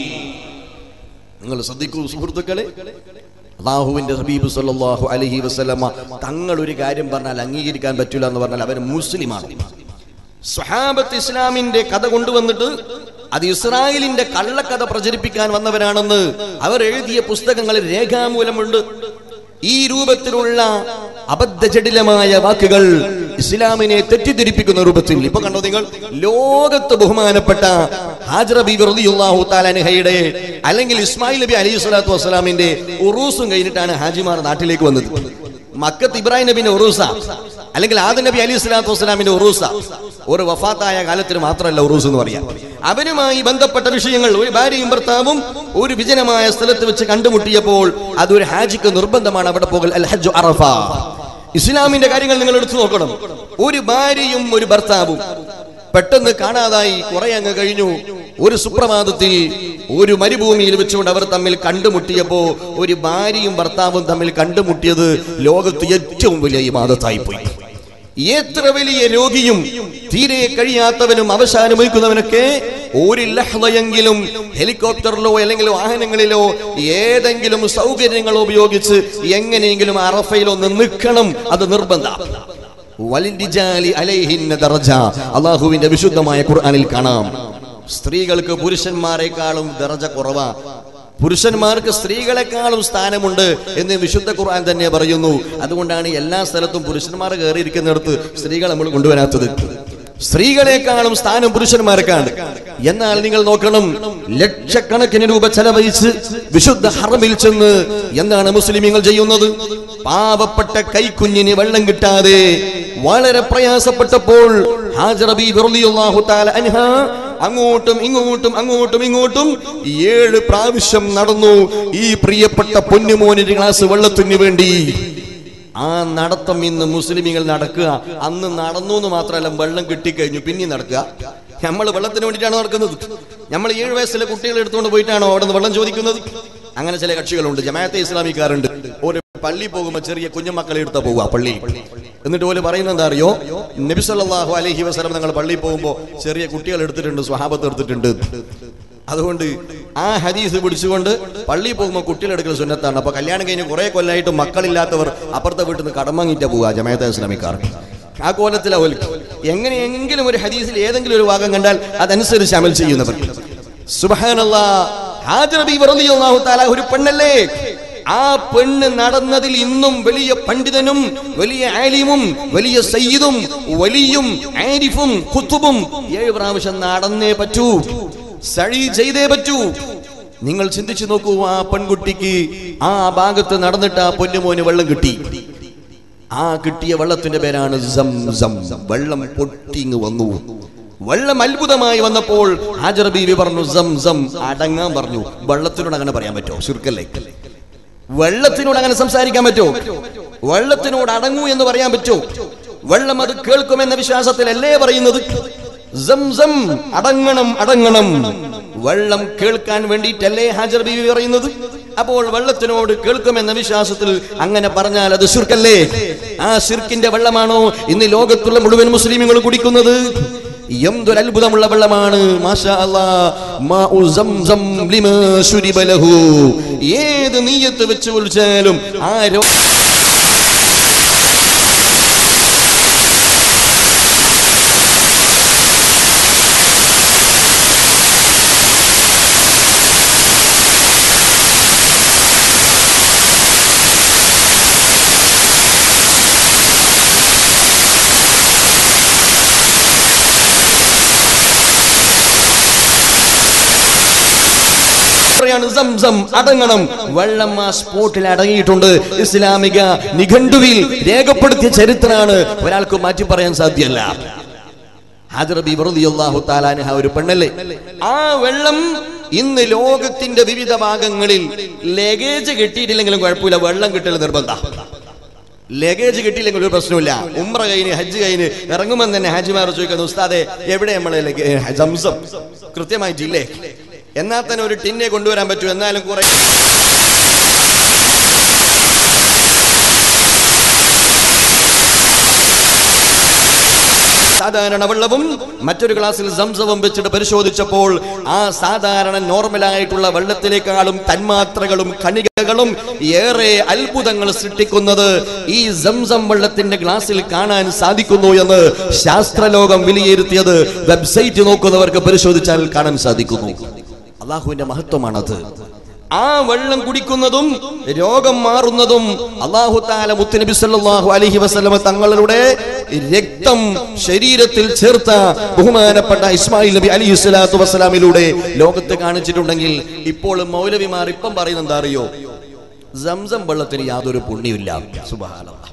[SPEAKER 1] നിങ്ങൾ ശ്രദ്ധിക്കൂ സുഹൃത്തുക്കളെ അള്ളാഹുവിന്റെ ഹബീബ് സല്ലല്ലാഹു അലൈഹി വസല്ലമ തങ്ങൾ ഒരു കാര്യം പറഞ്ഞാൽ അംഗീകരിക്കാൻ പറ്റില്ല എന്ന് പറഞ്ഞാൽ അവർ മുസ്ലിമാണ് സ്വഹാബത്ത് ഇസ്ലാമിന്റെ കഥ കൊണ്ടുവന്നിട്ട് അത് ഇസ്രായേലിന്റെ കള്ളക്കഥ പ്രചരിപ്പിക്കാൻ വന്നവരാണെന്ന് അവർ എഴുതിയ പുസ്തകങ്ങളിൽ രേഖാമൂലമുണ്ട് ഈ രൂപത്തിലുള്ള അബദ്ധജടിലമായ വാക്കുകൾ ഇസ്ലാമിനെ തെറ്റിദ്ധരിപ്പിക്കുന്ന രൂപത്തിൽ ഇപ്പൊ കണ്ടോ നിങ്ങൾ ലോകത്ത് ബഹുമാനപ്പെട്ട ഹാജറ ബീബി റളിയല്ലാഹു തആല അൻഹയുടെ അല്ലെങ്കിൽ ഇസ്മായിൽ നബി അലൈഹി സ്വലാത്തു വസ്സലാമിന്റെ ഉറൂസും കഴിഞ്ഞിട്ടാണ് ഹാജിമാർ നാട്ടിലേക്ക് വന്നത് മക്കത്ത് ഇബ്രാഹിം നബിന്റെ ഉറൂസ അല്ലെങ്കിൽ ആദം നബി അലി സ്വലാത്തു വസ്സലാമിന്റെ ഉറൂസ ഒരു വഫാത്തായ കാലത്തിന് മാത്രമല്ല ഉറൂസ് എന്ന് പറയാം അവനുമായി ബന്ധപ്പെട്ട വിഷയങ്ങൾ ഒരു ഭാര്യയും ഭർത്താവും ഒരു വിജനമായ സ്ഥലത്ത് വെച്ച് കണ്ടുമുട്ടിയപ്പോൾ അതൊരു ഹാജിക്ക് നിർബന്ധമാണ് അവിടെ പോകൽ അൽ ഹജ്ജു അറഫ ഇസ്ലാമിന്റെ കാര്യങ്ങൾ നിങ്ങൾ എടുത്തു നോക്കണം ഒരു ഭാര്യയും ഒരു ഭർത്താവും പെട്ടെന്ന് കാണാതായി കുറെ അങ്ങ് കഴിഞ്ഞു ഒരു സുപ്രഭാതത്തിൽ ഒരു മരുഭൂമിയിൽ വെച്ചുകൊണ്ട് അവർ തമ്മിൽ കണ്ടുമുട്ടിയപ്പോ ഒരു ഭാര്യയും ഭർത്താവും തമ്മിൽ കണ്ടുമുട്ടിയത് ലോകത്ത് ഏറ്റവും വലിയ ഇമാദത്തായി പോയി എത്ര വലിയ രോഗിയും തീരെ കഴിയാത്തവനും അവസാനമൊരുക്കുന്നവനൊക്കെ ഒരു ലഹ്ലയെങ്കിലും ഹെലികോപ്റ്ററിലോ അല്ലെങ്കിൽ വാഹനങ്ങളിലോ ഏതെങ്കിലും സൗകര്യങ്ങളോ ഉപയോഗിച്ച് എങ്ങനെയെങ്കിലും അറഫയിൽ ഒന്ന് നിൽക്കണം അത് നിർബന്ധം വലിൻഡിജാലി അലൈഹിന്ന ദർജ അള്ളാഹുവിന്റെ വിശുദ്ധമായ ഖുർആനിൽ കാണാം സ്ത്രീകൾക്ക് പുരുഷന്മാരെക്കാളും ദർജ കുറവാ പുരുഷന്മാർക്ക് സ്ത്രീകളെക്കാളും സ്ഥാനമുണ്ട് എന്ന് വിശുദ്ധ ഖുർആൻ തന്നെ പറയുന്നു അതുകൊണ്ടാണ് എല്ലാ സ്ഥലത്തും പുരുഷന്മാർ കയറിയിരിക്കുന്നിടത്ത് സ്ത്രീകൾ നമ്മൾ കൊണ്ടുവരാത്തത് സ്ത്രീകളെക്കാളും സ്ഥാനം പുരുഷന്മാർക്കാണ് എന്നാൽ നിങ്ങൾ നോക്കണം ലക്ഷക്കണക്കിന് രൂപ ചെലവഴിച്ച് വിശുദ്ധ ഹറമിൽ ചെന്ന് എന്താണ് മുസ്ലിമീങ്ങൾ ചെയ്യുന്നത് പാവപ്പെട്ട കൈക്കുഞ്ഞിന് വെള്ളം കിട്ടാതെ വളരെ പ്രയാസപ്പെട്ടപ്പോൾ ഹാജറ ബീബി റളിയല്ലാഹു തആല അൻഹ അങ്ങോട്ടും ഇങ്ങോട്ടും അങ്ങോട്ടും ഇങ്ങോട്ടും ഏഴ് പ്രാവശ്യം നടന്നു ഈ പ്രിയപ്പെട്ട പൊന്നുമോനിന്റെ ഗ്ലാസ് വെള്ളത്തിന് വേണ്ടി ആ നടത്തം ഇന്ന് മുസ്ലിമികൾ നടക്കുക അന്ന് നടന്നു എന്ന് മാത്രമല്ല വെള്ളം കിട്ടിക്കഴിഞ്ഞു പിന്നെ നടക്കുക നമ്മൾ വെള്ളത്തിന് വേണ്ടിയിട്ടാണ് നടക്കുന്നത് നമ്മൾ ഏഴ് വയസ്സിലെ കുട്ടികളെ എടുത്തുകൊണ്ട് പോയിട്ടാണോ അവിടെ നിന്ന് വെള്ളം ചോദിക്കുന്നത് അങ്ങനെ ചില കക്ഷികളുണ്ട് ജമാഅത്തെ ഇസ്ലാമിക്കാരുണ്ട് ഒരു പള്ളി പോകുമ്പോൾ ചെറിയ കുഞ്ഞുമക്കളെ എടുത്താ പോവുക പള്ളി എന്നിട്ട് പോലെ പറയുന്നത് എന്താ അറിയോ നബി സല്ലല്ലാഹു അലൈഹി വസല്ലം നിങ്ങൾ പള്ളിയിൽ പോകുമ്പോൾ ചെറിയ കുട്ടികൾ എടുത്തിട്ടുണ്ട് സ്വഹാബത്ത് എടുത്തിട്ടുണ്ട് അതുകൊണ്ട് ആ ഹദീസ് പിടിച്ചുകൊണ്ട് പള്ളിയിൽ പോകുമ്പോൾ കുട്ടികളെടുക്കൽ സുന്നത്താണ് അപ്പൊ കല്യാണം കഴിഞ്ഞ് കുറെ കൊല്ലമായിട്ട് മക്കളില്ലാത്തവർ അപ്പുറത്തെ വീട്ടിൽ നിന്ന് കടം വാങ്ങിയിട്ട് പോവുക ജമാഅത്തെ ഇസ്ലാമിക്കാർ ആ കോലത്തിലെ എങ്ങനെയെങ്കിലും ഒരു ഹദീസിൽ ഏതെങ്കിലും ഒരു ഭാഗം കണ്ടാൽ അതനുസരിച്ച് അമൽ ചെയ്യുന്നവർ സുബ്ഹാനല്ലാ ഹാജർ ബീവി റളിയല്ലാഹു തആല ഒരു പെണ്ണല്ലേ ആ പെണ്ണ് നടന്നതിൽ ഇന്നും വലിയ പണ്ഡിതനും വലിയ ആലിമും വലിയ സയ്യിദും വലിയും ആരിഫും കുത്തുബും ഏഴ് പ്രാവശ്യം നടന്നേ പറ്റൂ സഴി ചെയ്തേ പറ്റൂ നിങ്ങൾ ചിന്തിച്ചു നോക്കൂ ആ പെൺകുട്ടിക്ക് ആ ഭാഗത്ത് നടന്നിട്ട് ആ പൊന്നുമോന് വെള്ളം കിട്ടി ആ കിട്ടിയ വെള്ളത്തിന്റെ പേരാണ് സംസം വെള്ളം പൊട്ടിങ് വന്നു വെള്ളം അത്ഭുതമായി വന്നപ്പോൾ ഹാജർ ബീവി പറഞ്ഞു സംസം അടങ്ങാൻ പറഞ്ഞു വെള്ളത്തിനോട് അങ്ങനെ പറയാൻ പറ്റുമോ ചുരുക്കല്ലേ വെള്ളത്തിനോട് അങ്ങനെ സംസാരിക്കാൻ പറ്റുമോ വെള്ളത്തിനോട് അടങ്ങൂ എന്ന് പറയാൻ പറ്റുമോ വെള്ളം അത് കേൾക്കുമെന്ന വിശ്വാസത്തിലല്ലേ പറയുന്നത് സംസം അടങ്ങണം അടങ്ങണം വെള്ളം കേൾക്കാൻ വേണ്ടിയിട്ടല്ലേ ഹാജർ ബീവി പറയുന്നത് അപ്പോൾ വെള്ളത്തിനോട് കേൾക്കുമെന്ന വിശ്വാസത്തിൽ അങ്ങനെ പറഞ്ഞാൽ അത് ശിർക്കല്ലേ ആ ശിർക്കിന്റെ വെള്ളമാണോ ഇന്ന് ലോകത്തുള്ള മുഴുവൻ മുസ്ലിമുകൾ കുടിക്കുന്നത് എന്തൊരു അത്ഭുതമുള്ള വെള്ളമാണ് മാഷാ അല്ലാ മാഉ സംസം ലിമാ ശുരിബ ലഹു ഏത് നീയത്ത് വെച്ച് വിളിച്ചാലും ആ രോ പറയാണ് സംസം അടങ്ങണം വെള്ളം ആ സ്പോട്ടിൽ അടങ്ങിയിട്ടുണ്ട് ഇസ്ലാമിക നിഘണ്ടുവിൽ രേഖപ്പെടുത്തിയ ചരിത്രമാണ് ഒരാൾക്ക് മാറ്റി പറയാൻ സാധ്യമല്ല ഹാജറബി വെറുതെയല്ലാഹു താലാൻഹ ഒരു പെണ്ണല്ലേ ആ വെള്ളം ഇന്ന് ലോകത്തിന്റെ വിവിധ ഭാഗങ്ങളിൽ ലഗേജ് കിട്ടിയിട്ടില്ലെങ്കിലും കുഴപ്പമില്ല വെള്ളം കിട്ടൽ നിർബന്ധ ലഗേജ് കിട്ടിയില്ലെങ്കിൽ ഒരു പ്രശ്നമില്ല ഉമ്ര കഴിഞ്ഞ് ഹജ്ജ് കഴിഞ്ഞ് ഇറങ്ങുമ്പോൾ തന്നെ ഹാജിമാർ ചോദിക്കുന്നു ഉസ്താദെ എവിടെ നമ്മളെ ലഗേ- സംസം കൃത്യമായിട്ടില്ലേ എന്നാൽ തന്നെ ഒരു ടിന്നെ കൊണ്ടുവരാൻ പറ്റൂ എന്നാലും കുറെ സാധാരണ വെള്ളവും മറ്റൊരു ഗ്ലാസ്സിൽ സംസവും വെച്ചിട്ട് പരിശോധിച്ചപ്പോൾ ആ സാധാരണ നോർമലായിട്ടുള്ള വെള്ളത്തിനേക്കാളും തന്മാത്രകളും കണികകളും ഏറെ അത്ഭുതങ്ങൾ സൃഷ്ടിക്കുന്നത് ഈ സംസം വെള്ളത്തിന്റെ ഗ്ലാസ്സിൽ കാണാൻ സാധിക്കുന്നു എന്ന് ശാസ്ത്രലോകം വിലയിരുത്തിയത് വെബ്സൈറ്റ് നോക്കുന്നവർക്ക് പരിശോധിച്ചാൽ കാണാൻ സാധിക്കുന്നു അള്ളാഹുവിന്റെ മഹത്വമാണത് ആ വെള്ളം കുടിക്കുന്നതും രോഗം മാറുന്നതും അള്ളാഹു താല മുത്തുനബി സല്ലല്ലാഹു അലൈഹി വസല്ലമ തങ്ങളുടെ രക്തം ശരീരത്തിൽ ചേർത്ത ബഹുമാനപ്പെട്ട ഇസ്മായിൽ നബി അലി സ്വലാത്തു വസ്സലാമിലൂടെ ലോകത്ത് കാണിച്ചിട്ടുണ്ടെങ്കിൽ ഇപ്പോൾ മൗലവിമാർ ഇപ്പം പറയുന്നത് എന്താ അറിയോ സംസം വെള്ളത്തിന് യാതൊരു പുണ്യമില്ല സുബഹാനല്ലാഹ്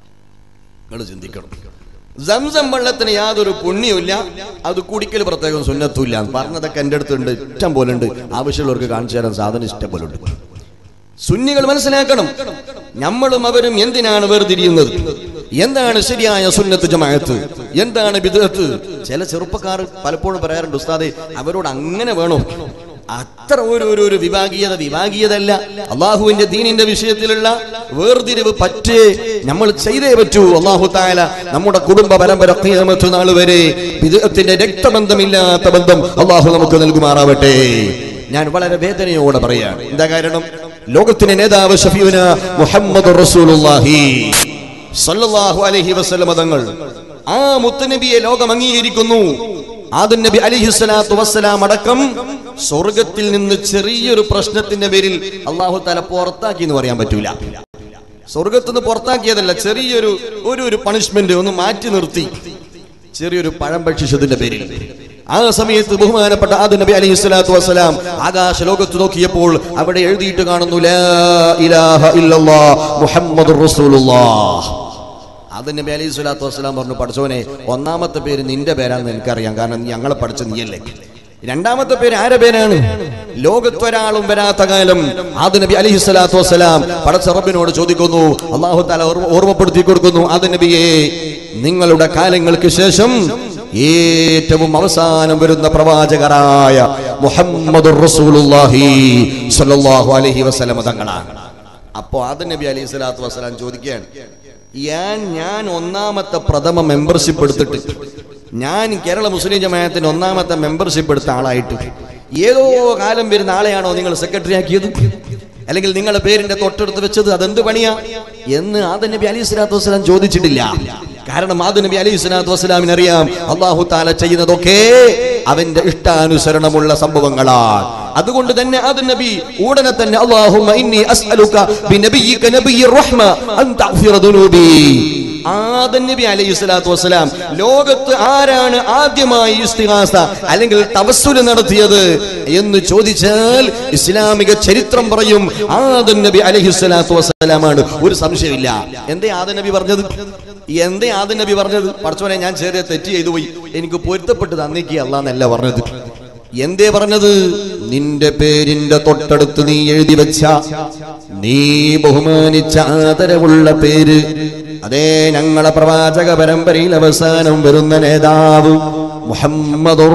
[SPEAKER 1] നിങ്ങൾ ചിന്തിക്കണം സംസം വെള്ളത്തിന് യാതൊരു പുണ്യമില്ല അത് കുടിക്കൽ പ്രത്യേകം സുന്നത്തുമില്ല പറഞ്ഞതൊക്കെ എൻ്റെ അടുത്തുണ്ട് ഇഷ്ടം പോലെ ഉണ്ട് ആവശ്യമുള്ളവർക്ക് കാണിച്ചു തരാൻ സാധനം ഇഷ്ടം പോലെ ഉണ്ട് സുന്നികൾ മനസ്സിലാക്കണം നമ്മളും അവരും എന്തിനാണ് വേർതിരിയുന്നത് എന്താണ് ശരിയായ സുന്നത്ത് ജമാഅത്ത് എന്താണ് ബിദഅത്ത് ചില ചെറുപ്പക്കാർ പലപ്പോഴും പറയാറുണ്ട് ഉസ്താദെ അവരോട് അങ്ങനെ വേണോ അത്ര ഒരു ഒരു ഒരു വിഭാഗീയത വിഭാഗീയതല്ല അള്ളാഹുവിന്റെ ദീനിന്റെ വിഷയത്തിലുള്ള വേർതിരിവ് പറ്റേ നമ്മൾ ചെയ്തേ പറ്റൂ അള്ളാഹു താല നമ്മുടെ കുടുംബ പരമ്പര ഖിയാമത്ത് നാൾ വരെ വിദേഹത്തിന്റെ രക്തബന്ധമില്ലാത്ത ബന്ധം അള്ളാഹു നമുക്ക് നൽകുമാറാവട്ടെ ഞാൻ വളരെ വേദനയോടെ പറയാണ് എന്താ കാരണം ലോകത്തിന്റെ നേതാവ് ഷഫീന മുഹമ്മദ് റസൂലുള്ളാഹി സല്ലല്ലാഹു അലൈഹി വസല്ലം തങ്ങൾ ആ മുത്തനബിയെ ലോകം അംഗീകരിക്കുന്നു ആദം നബി അലിഹിസ്സലാത്തു വസ്സലാം അടക്കം സ്വർഗത്തിൽ നിന്ന് ചെറിയൊരു പ്രശ്നത്തിന്റെ പേരിൽ അള്ളാഹു തല പുറത്താക്കി എന്ന് പറയാൻ പറ്റൂല സ്വർഗത്തിൽ നിന്ന് പുറത്താക്കിയതല്ല ചെറിയൊരു ഒരു ഒരു പണിഷ്മെന്റ് ഒന്ന് മാറ്റി നിർത്തി ചെറിയൊരു പഴം ഭക്ഷിച്ചതിന്റെ പേരിൽ ആ സമയത്ത് ബഹുമാനപ്പെട്ട ആദം നബി അലൈഹി സ്വലാത്തു വസ്സലാം ആകാശ ലോകത്ത് നോക്കിയപ്പോൾ അവിടെ എഴുതിയിട്ട് കാണുന്നു ലാ ഇലാഹ ഇല്ലല്ലാഹ് മുഹമ്മദുർ റസൂലുള്ളാഹ് ആദം നബി അലൈഹി സ്വലാത്തു വസ്സലാം പറഞ്ഞു പഠിച്ചോനെ ഒന്നാമത്തെ പേര് നിന്റെ പേരാണെന്ന് എനിക്കറിയാം കാരണം ഞങ്ങളെ പഠിച്ച നീയല്ലേ രണ്ടാമത്തെ പേര് ആരെ പേരാണ് ലോകത്തൊരാളും വരാത്ത കാലം ആദ നബി അലൈഹി സ്വലാത്തു വസ്സലാം പടച്ച റബ്ബിനോട് ചോദിക്കുന്നു അള്ളാഹു താല ഓർമ്മ- ഓർമ്മപ്പെടുത്തി കൊടുക്കുന്നു ആദ നബിയെ നിങ്ങളുടെ കാലങ്ങൾക്ക് ശേഷം ഏറ്റവും അവസാനം വരുന്ന പ്രവാചകരായ മുഹമ്മദ് റസൂലുള്ളാഹി സ്വല്ലല്ലാഹു അലൈഹി വസല്ലമ തങ്ങളാണ് അപ്പോ ആദ നബി അലൈഹി സ്വലാത്തു വസ്സലാം ചോദിക്കുകയാണ് ഞാൻ ഞാൻ ഒന്നാമത്തെ പ്രഥമ മെമ്പർഷിപ്പ് എടുത്തിട്ട് ഞാൻ കേരള മുസ്ലിം ജമാഅത്തിന്റെ ഒന്നാമത്തെ മെമ്പർഷിപ്പ് എടുത്ത ആളായിട്ട് ഏതോ കാലം വരുന്ന ആളെയാണോ നിങ്ങൾ സെക്രട്ടറി ആക്കിയത് അല്ലെങ്കിൽ നിങ്ങളുടെ പേരിന്റെ തൊട്ടടുത്ത് വെച്ചത് അതെന്ത് പണിയാ എന്ന് ആദ നബി അലൈഹി സ്വലാത്തു വസ്സലാം ചോദിച്ചിട്ടില്ല കാരണം ആദ നബി അലൈഹി സ്വലാത്തു വസ്സലാമിന് അറിയാം അള്ളാഹു താല ചെയ്യുന്നതൊക്കെ അവന്റെ ഇഷ്ടാനുസരണമുള്ള സംഭവങ്ങളാണ് അതുകൊണ്ട് തന്നെ ആദ നബി ഉടനെ തന്നെ അല്ലാഹുമ്മ ഇന്നി അസ്അലുക ബിനബിയിക നബിയ്യിർ റഹ്മ അൻ തഗ്ഫിറ ദുനൂബി ആദൻ നബി അലൈഹി സ്വലാത്തു വസ്സലാം ലോകത്ത് ആരാണ് ആദ്യമായി ഇസ്തിഹാസ അല്ലെങ്കിൽ തവസ്സുല് നടത്തിയത് എന്ന് ചോദിച്ചാൽ ഇസ്ലാമിക ചരിത്രം പറയും ആദൻ നബി അലൈഹി സ്വലാത്തു വസ്സലാമാണ് ഒരു സംശയമില്ല എന്തേ ആദൻ നബി പറഞ്ഞത് എന്തേ ആദൻ നബി പറഞ്ഞത് പഠിച്ചോനെ ഞാൻ ചെറിയ തെറ്റ് ചെയ്തു പോയി എനിക്ക് പൊരുത്തപ്പെട്ട് തന്നേക്ക് അല്ലാന്നല്ല പറഞ്ഞത് എന്തേ പറഞ്ഞത് നിന്റെ പേരിന്റെ തൊട്ടടുത്ത് നീ എഴുതി വെച്ച നീ ബഹുമാനിച്ച ആദരവുള്ള പേര് അതേ ഞങ്ങളെ പ്രവാചക പരമ്പരയിൽ അവസാനം വരുന്ന നേതാവ് മുഹമ്മദുർ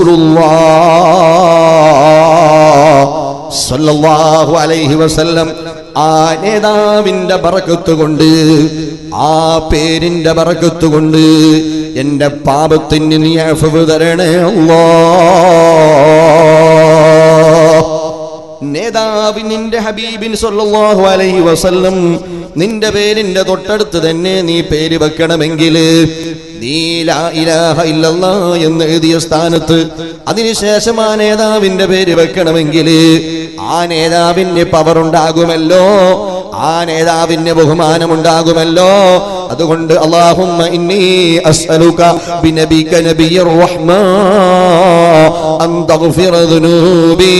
[SPEAKER 1] റസൂലുള്ളാഹ് സല്ലല്ലാഹു അലൈഹി വസല്ലം ആ നേതാവിന്റെ ബറക്കത്ത് കൊണ്ട് ആ പേരിന്റെ ബറക്കത്ത് കൊണ്ട് എന്റെ പാപത്തിന് നീ അഫവ് തരണേ അല്ലാ നേതാവ് നിന്റെ ഹബീബിൻ സല്ലല്ലാഹു അലൈഹി വസല്ലം നിന്റെ പേരിന്റെ തൊട്ടടുത്ത് തന്നെ നീ പേര് വെക്കണമെങ്കിൽ നീ ലാ ഇലാഹ ഇല്ലല്ലാ എന്ന് എഴുതിയ സ്ഥാനത്ത് അതിനുശേഷം ആ നേതാവിന്റെ പേര് വെക്കണമെങ്കിൽ ആ നേതാവിന് പവർ ഉണ്ടാകുമല്ലോ ആ നേതാവിന് ബഹുമാനമുണ്ടാകുമല്ലോ അതുകൊണ്ട് അള്ളാഹുമ്മ ഇന്നി അസ്അലുക ബിനബിക നബിയർ റഹ്മാ അൻ തഗ്ഫിറ ദുനൂബി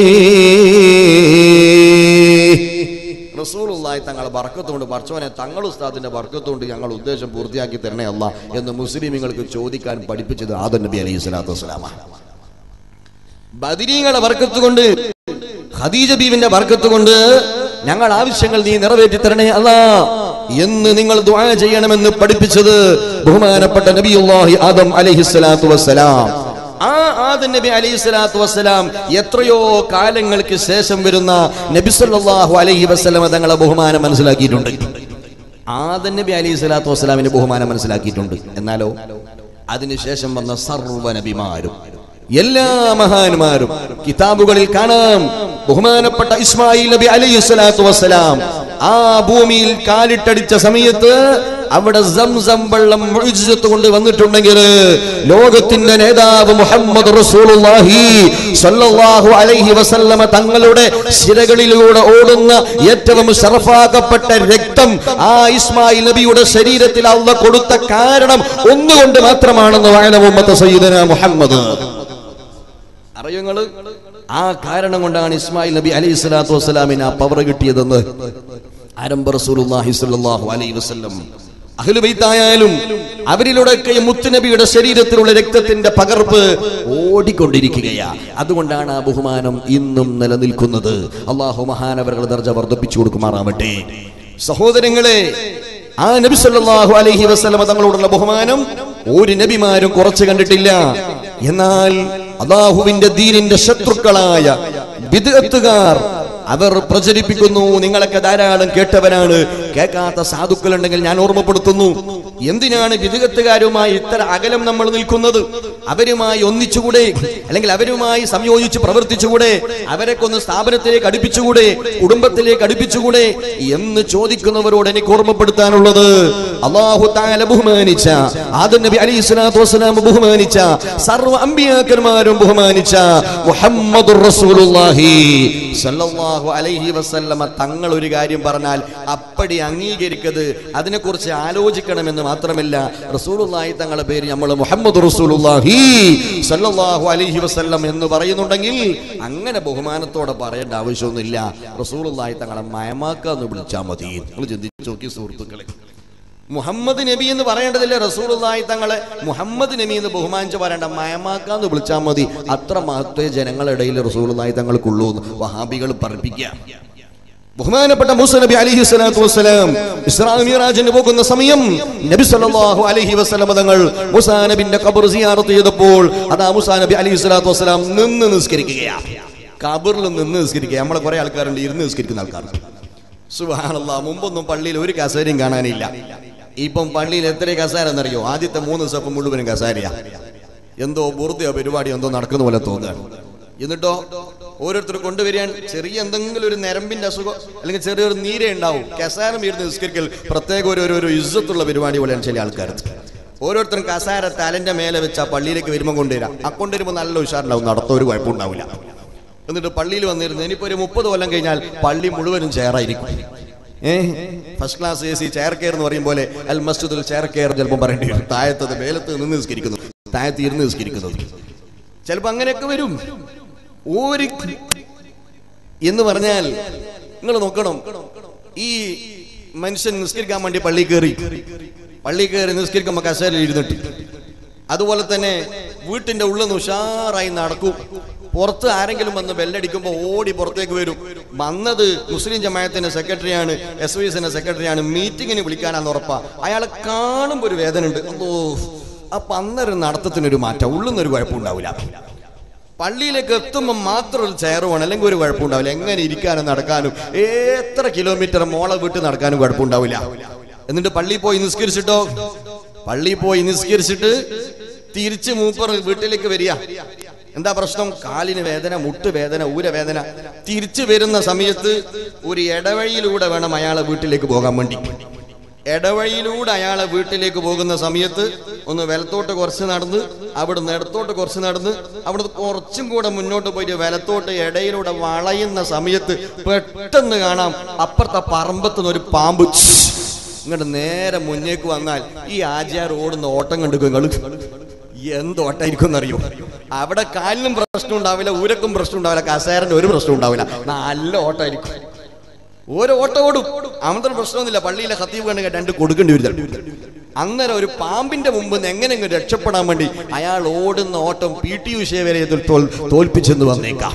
[SPEAKER 1] റസൂലുള്ളാഹി തങ്ങളെ ബർക്കത്തുകൊണ്ട് പടച്ചോനെ തങ്ങൾ ഉസ്താദിന്റെ ബർക്കത്തുകൊണ്ട് ഞങ്ങൾ ഉദ്ദേശം പൂർത്തിയാക്കി തരണേ അല്ല എന്ന് മുസ്ലിമീങ്ങൾക്ക് ചോദിക്കാൻ പഠിപ്പിച്ചത് ആദം നബി അലൈഹി സ്വലാത്തു വസ്സലാമാണ് ബദിരീങ്ങളെ ബർക്കത്ത് കൊണ്ട് ഖദീജ ബീവിന്റെ ബർക്കത്ത് കൊണ്ട് ഞങ്ങൾ ആവശ്യങ്ങൾ നീ നിറവേറ്റി തരണേ അല്ല എന്ന് നിങ്ങൾ ദുആ ചെയ്യണമെന്ന് പഠിപ്പിച്ചത് ബഹുമാനപ്പെട്ട നബിയുല്ലാഹി ആദം അലൈഹിസ്സലാത്തു വസ്സലാം ആ ആദം നബി അലൈഹി സ്വലാത്തു വസ്സലാം എത്രയോ കാലങ്ങൾക്ക് ശേഷം വരുന്ന നബി സല്ലല്ലാഹു അലൈഹി വസല്ലമ തങ്ങളെ ബഹുമാനം മനസ്സിലാക്കിയിട്ടുണ്ട് ആദം നബി അലൈഹി സ്വലാത്തു വസ്സലാമിന്റെ ബഹുമാനം മനസ്സിലാക്കിയിട്ടുണ്ട് എന്നാലോ അതിനുശേഷം വന്ന സർവ്വ നബിമാരും എല്ലാ മഹാന്മാരും കിതാബുകളിൽ കാണാം ബഹുമാനപ്പെട്ട ഇസ്മായിൽ നബി അലൈഹി സ്വലാത്തു വസ്സലാം ആ ഭൂമിയിൽ കാലിട്ടടിച്ച സമയത്ത് അവിടെ സംസം വെള്ളം മുഴുവത്ത് കൊണ്ട് വന്നിട്ടുണ്ടെങ്കിൽ ലോകത്തിന്റെ നേതാവ് മുഹമ്മദ് റസൂലുള്ളാഹി സ്വല്ലല്ലാഹു അലൈഹി വസല്ലമ തങ്ങളുടെ ശിരകളിലൂടെ ഓടുന്ന ഏറ്റവും ഷറഫാക്കപ്പെട്ട രക്തം ആ ഇസ്മായിൽ നബിയുടെ ശരീരത്തിൽ അള്ള കൊടുത്ത കാരണം ഒന്നുകൊണ്ട് മാത്രമാണെന്ന് വായന മുഹമ്മദ് സയ്യിദന മുഹമ്മദ് അറിയോ നിങ്ങള് ആ കാരണം കൊണ്ടാണ് ഇസ്മായിൽ നബി അലൈഹി സ്വലാത്തു വസ്സലാമിന് ആ പവർ കിട്ടിയതെന്ന് ആരംഭ റസൂലുള്ളാഹി സ്വല്ലല്ലാഹു അലൈഹി വസല്ലം അഹ്ലുബൈത്തായാലും അവരിലൂടെയൊക്കെ മുത്തുനബിയുടെ ശരീരത്തിലുള്ള രക്തത്തിന്റെ പകർപ്പ് ഓടിക്കൊണ്ടിരിക്കുകയാ അതുകൊണ്ടാണ് ആ ബഹുമാനം ഇന്നും നിലനിൽക്കുന്നത് അള്ളാഹു മഹാനവരുടെ ദർജ വർദ്ധിപ്പിച്ചു കൊടുക്കുമാറാവട്ടെ സഹോദരങ്ങളെ ആ നബി സല്ലല്ലാഹു അലൈഹി വസല്ലമ തങ്ങളോടുള്ള ബഹുമാനം ഒരു നബിമാരും കുറച്ച് കണ്ടിട്ടില്ല എന്നാൽ അള്ളാഹുവിന്റെ ദീനിന്റെ ശത്രുക്കളായ വിദഗ്ധക്കാർ അവർ പ്രചരിപ്പിക്കുന്നു നിങ്ങളൊക്കെ ധാരാളം കേട്ടവരാണ് കേൾക്കാത്ത സാധുക്കളുണ്ടെങ്കിൽ ഞാൻ ഓർമ്മപ്പെടുത്തുന്നു എന്തിനാണ് വിദഗ്ധക്കാരുമായി ഇത്ര അകലം നമ്മൾ നിൽക്കുന്നത് അവരുമായി ഒന്നിച്ചുകൂടെ അല്ലെങ്കിൽ അവരുമായി സംയോജിച്ച് പ്രവർത്തിച്ചുകൂടെ അവരെ കൊന്ന് സ്ഥാപനത്തിലേക്ക് അടുപ്പിച്ചുകൂടെ കുടുംബത്തിലേക്ക് അടുപ്പിച്ചുകൂടെ എന്ന് ചോദിക്കുന്നവരോട് എനിക്ക് ഓർമ്മപ്പെടുത്താനുള്ളത് അള്ളാഹു താല ബഹുമാനിച്ച ആദം നബി അലൈഹി സ്വലാത്തു വസ്സലാം ബഹുമാനിച്ച സർവ്വ അമ്പിയാക്കന്മാരും ബഹുമാനിച്ച മുഹമ്മദുർ റസൂലുള്ളാഹി സല്ലല്ലാഹു അലൈഹി വസല്ലമ തങ്ങൾ ഒരു കാര്യം പറഞ്ഞാൽ അപ്പടി അംഗീകരിക്കത് അതിനെക്കുറിച്ച് ആലോചിക്കണമെന്ന് മാത്രമല്ല റസൂലുള്ളാഹി തങ്ങളുടെ പേര് നമ്മൾ മുഹമ്മദ് റസൂലുള്ളാഹി സല്ലല്ലാഹു അലൈഹി വസല്ലം എന്ന് പറയുന്നുണ്ടെങ്കിൽ അങ്ങനെ ബഹുമാനത്തോടെ പറയേണ്ട ആവശ്യമൊന്നുമില്ല റസൂലുള്ളാഹി തങ്ങളെ മയമാക്കാന്ന് വിളിച്ചാൽ മതി നിങ്ങൾ ചിന്തിച്ചു നോക്കി സുഹൃത്തുക്കളെ മുഹമ്മദ് നബി എന്ന് പറയേണ്ടതില്ല റസൂലുള്ളാഹി തങ്ങളെ മുഹമ്മദ് നബി എന്ന് ബഹുമാനിച്ച് പറയേണ്ട മയമാക്കാന്ന് വിളിച്ചാൽ മതി അത്ര മഹത്വ ജനങ്ങളുടെ ഇടയിൽ റസൂലുള്ളാഹി തങ്ങൾക്കുള്ളൂ എന്ന് വഹാബികൾ പറപ്പിക്കുക ബഹുമാനപ്പെട്ട മൂസ നബി അലൈഹി സ്വലാത്തു വസ്സലാം ഇസ്രാ മിറാജിന് പോകുന്ന സമയം നബി സല്ലല്ലാഹു അലൈഹി വസല്ലം തങ്ങൾ മൂസാ നബിന്റെ ഖബർ സിയാറത്ത് ചെയ്തപ്പോൾ അതാ മൂസാ നബി അലൈഹി സ്വലാത്തു വസ്സലാം നിന്ന് നിസ്കരിക്കുകയാണ് ഖബറിൽ നിന്ന് നിസ്കരിക്കുക നമ്മളെ കുറെ ആൾക്കാരുണ്ട് ഇരുന്ന് നിസ്കരിക്കുന്ന ആൾക്കാരുണ്ട് സുബ്ഹാനല്ലാഹ് മുമ്പൊന്നും പള്ളിയിൽ ഒരു കസേരയും കാണാനില്ല ഇപ്പം പള്ളിയിൽ എത്ര കസേര എന്നറിയോ ആദ്യത്തെ മൂന്ന് സ്റ്റെപ്പ് മുഴുവനും കസേരയാ എന്തോ ബുർദയോ പരിപാടി എന്തോ നടക്കുന്ന പോലെ തോന്നുകയാണ് എന്നിട്ടോ ഓരോരുത്തർ കൊണ്ടുവരികയാണ് ചെറിയ എന്തെങ്കിലും ഒരു നരമ്പിന്റെ അസുഖം അല്ലെങ്കിൽ ചെറിയൊരു നീര ഉണ്ടാവും കസാരം ഇരുന്ന് നിസ്കരിക്കൽ പ്രത്യേക ഒരു ഒരു- ഒരു ഇജ്ജത്തുള്ള പരിപാടി പോലെയാണ് ചില ആൾക്കാർ ഓരോരുത്തരും കസാര തലന്റെ മേലെ വെച്ച് ആ പള്ളിയിലേക്ക് വരുമ്പോൾ കൊണ്ടുവരാം ആ കൊണ്ടുവരുമ്പോൾ നല്ല ഉഷാറുണ്ടാവും നടത്തം ഒരു കുഴപ്പമുണ്ടാവില്ല എന്നിട്ട് പള്ളിയിൽ വന്നിരുന്നു ഇനിയിപ്പോ ഒരു മുപ്പത് കൊല്ലം കഴിഞ്ഞാൽ പള്ളി മുഴുവനും ചേറായിരിക്കും a first class A C chair car എന്ന് പറയും പോലെ അൽ മസ്ജിദുൽ ചെയർ കെയർ ചിലപ്പോൾ പറയേണ്ടി വരും താഴത്തത് മേലത്ത് നിന്ന് നിസ്കരിക്കുന്നു താഴത്ത് ഇരുന്ന് നിസ്കരിക്കുന്നത് ചിലപ്പോൾ അങ്ങനെയൊക്കെ വരും ഒരു എന്ന് പറഞ്ഞാൽ നിങ്ങൾ നോക്കണം ഈ മനുഷ്യൻ നിസ്കരിക്കാൻ വേണ്ടി പള്ളി കയറി പള്ളി കയറി നിസ്കരിക്കുമ്പോൾ കസേരയിൽ ഇരുന്നിട്ട് അതുപോലെ തന്നെ വീട്ടിന്റെ ഉള്ളിൽ നിന്ന് ഉഷാറായി നടക്കും പുറത്ത് ആരെങ്കിലും വന്ന് ബെല്ലടിക്കുമ്പോൾ ഓടി പുറത്തേക്ക് വരും വന്നത് മുസ്ലിം ജമായത്തിന്റെ സെക്രട്ടറിയാണ് എസ് വി എസിന്റെ സെക്രട്ടറിയാണ് മീറ്റിങ്ങിന് വിളിക്കാനാന്ന് ഉറപ്പാ അയാളെ കാണുമ്പോൾ ഒരു വേദന ഉണ്ട് അല്ലോ അപ്പൊ അന്നേരം നടത്തത്തിനൊരു മാറ്റം ഉള്ളുന്നൊരു കുഴപ്പമുണ്ടാവില്ല പള്ളിയിലേക്ക് എത്തുമ്പോൾ മാത്രം ഒരു ചെയർ വേണം അല്ലെങ്കിൽ ഒരു കുഴപ്പമുണ്ടാവില്ല എങ്ങനെ ഇരിക്കാനും നടക്കാനും എത്ര കിലോമീറ്റർ മോളെ വിട്ട് നടക്കാനും കുഴപ്പമുണ്ടാവില്ല എന്നിട്ട് പള്ളിയിൽ പോയി നിസ്കരിച്ചിട്ടോ പള്ളിയിൽ പോയി നിസ്കരിച്ചിട്ട് തിരിച്ച് മൂപ്പർ വീട്ടിലേക്ക് വരിക എന്താ പ്രശ്നം കാലിന് വേദന മുട്ട് വേദന ഊരവേദന തിരിച്ചു വരുന്ന സമയത്ത് ഒരു ഇടവഴിയിലൂടെ വേണം അയാളെ വീട്ടിലേക്ക് പോകാൻ വേണ്ടി ഇടവഴിയിലൂടെ അയാളെ വീട്ടിലേക്ക് പോകുന്ന സമയത്ത് ഒന്ന് വലത്തോട്ട് കുറച്ച് നടന്ന് അവിടുന്ന് ഇടത്തോട്ട് കുറച്ച് നടന്ന് അവിടുന്ന് കുറച്ചും കൂടെ മുന്നോട്ട് പോയിട്ട് വലത്തോട്ട് ഇടയിലൂടെ വളയുന്ന സമയത്ത് പെട്ടെന്ന് കാണാം അപ്പുറത്തെ പറമ്പത്തുനിന്ന് ഒരു പാമ്പ് ഇങ്ങോട്ട് നേരെ മുന്നേക്ക് വന്നാൽ ഈ ആചാർ ഓടുന്ന ഓട്ടം കണ്ടു നിങ്ങള് എന്ത് ഓട്ടായിരിക്കും എന്നറിയോ അവിടെ കാലിനും പ്രശ്നം ഉണ്ടാവില്ല ഊരക്കും പ്രശ്നം ഉണ്ടാവില്ല കസേരന്റെ ഒരു പ്രശ്നം ഉണ്ടാവില്ല നല്ല ഓട്ടമായിരിക്കും ഓരോ ഓട്ടം ഓടും അമന്ത്രം പ്രശ്നമൊന്നുമില്ല പള്ളിയിലെ ഹത്തീവ് കണ്ടെങ്കിൽ രണ്ട് കൊടുക്കേണ്ടി വരും അന്നേരം ഒരു പാമ്പിന്റെ മുമ്പ് നിന്ന് എങ്ങനെയെങ്കിലും രക്ഷപ്പെടാൻ വേണ്ടി അയാൾ ഓടുന്ന ഓട്ടം പി ടി ഉഷയെ വരെ ഇതിൽ തോൽ- തോൽപ്പിച്ചെന്ന് വന്നേക്കാം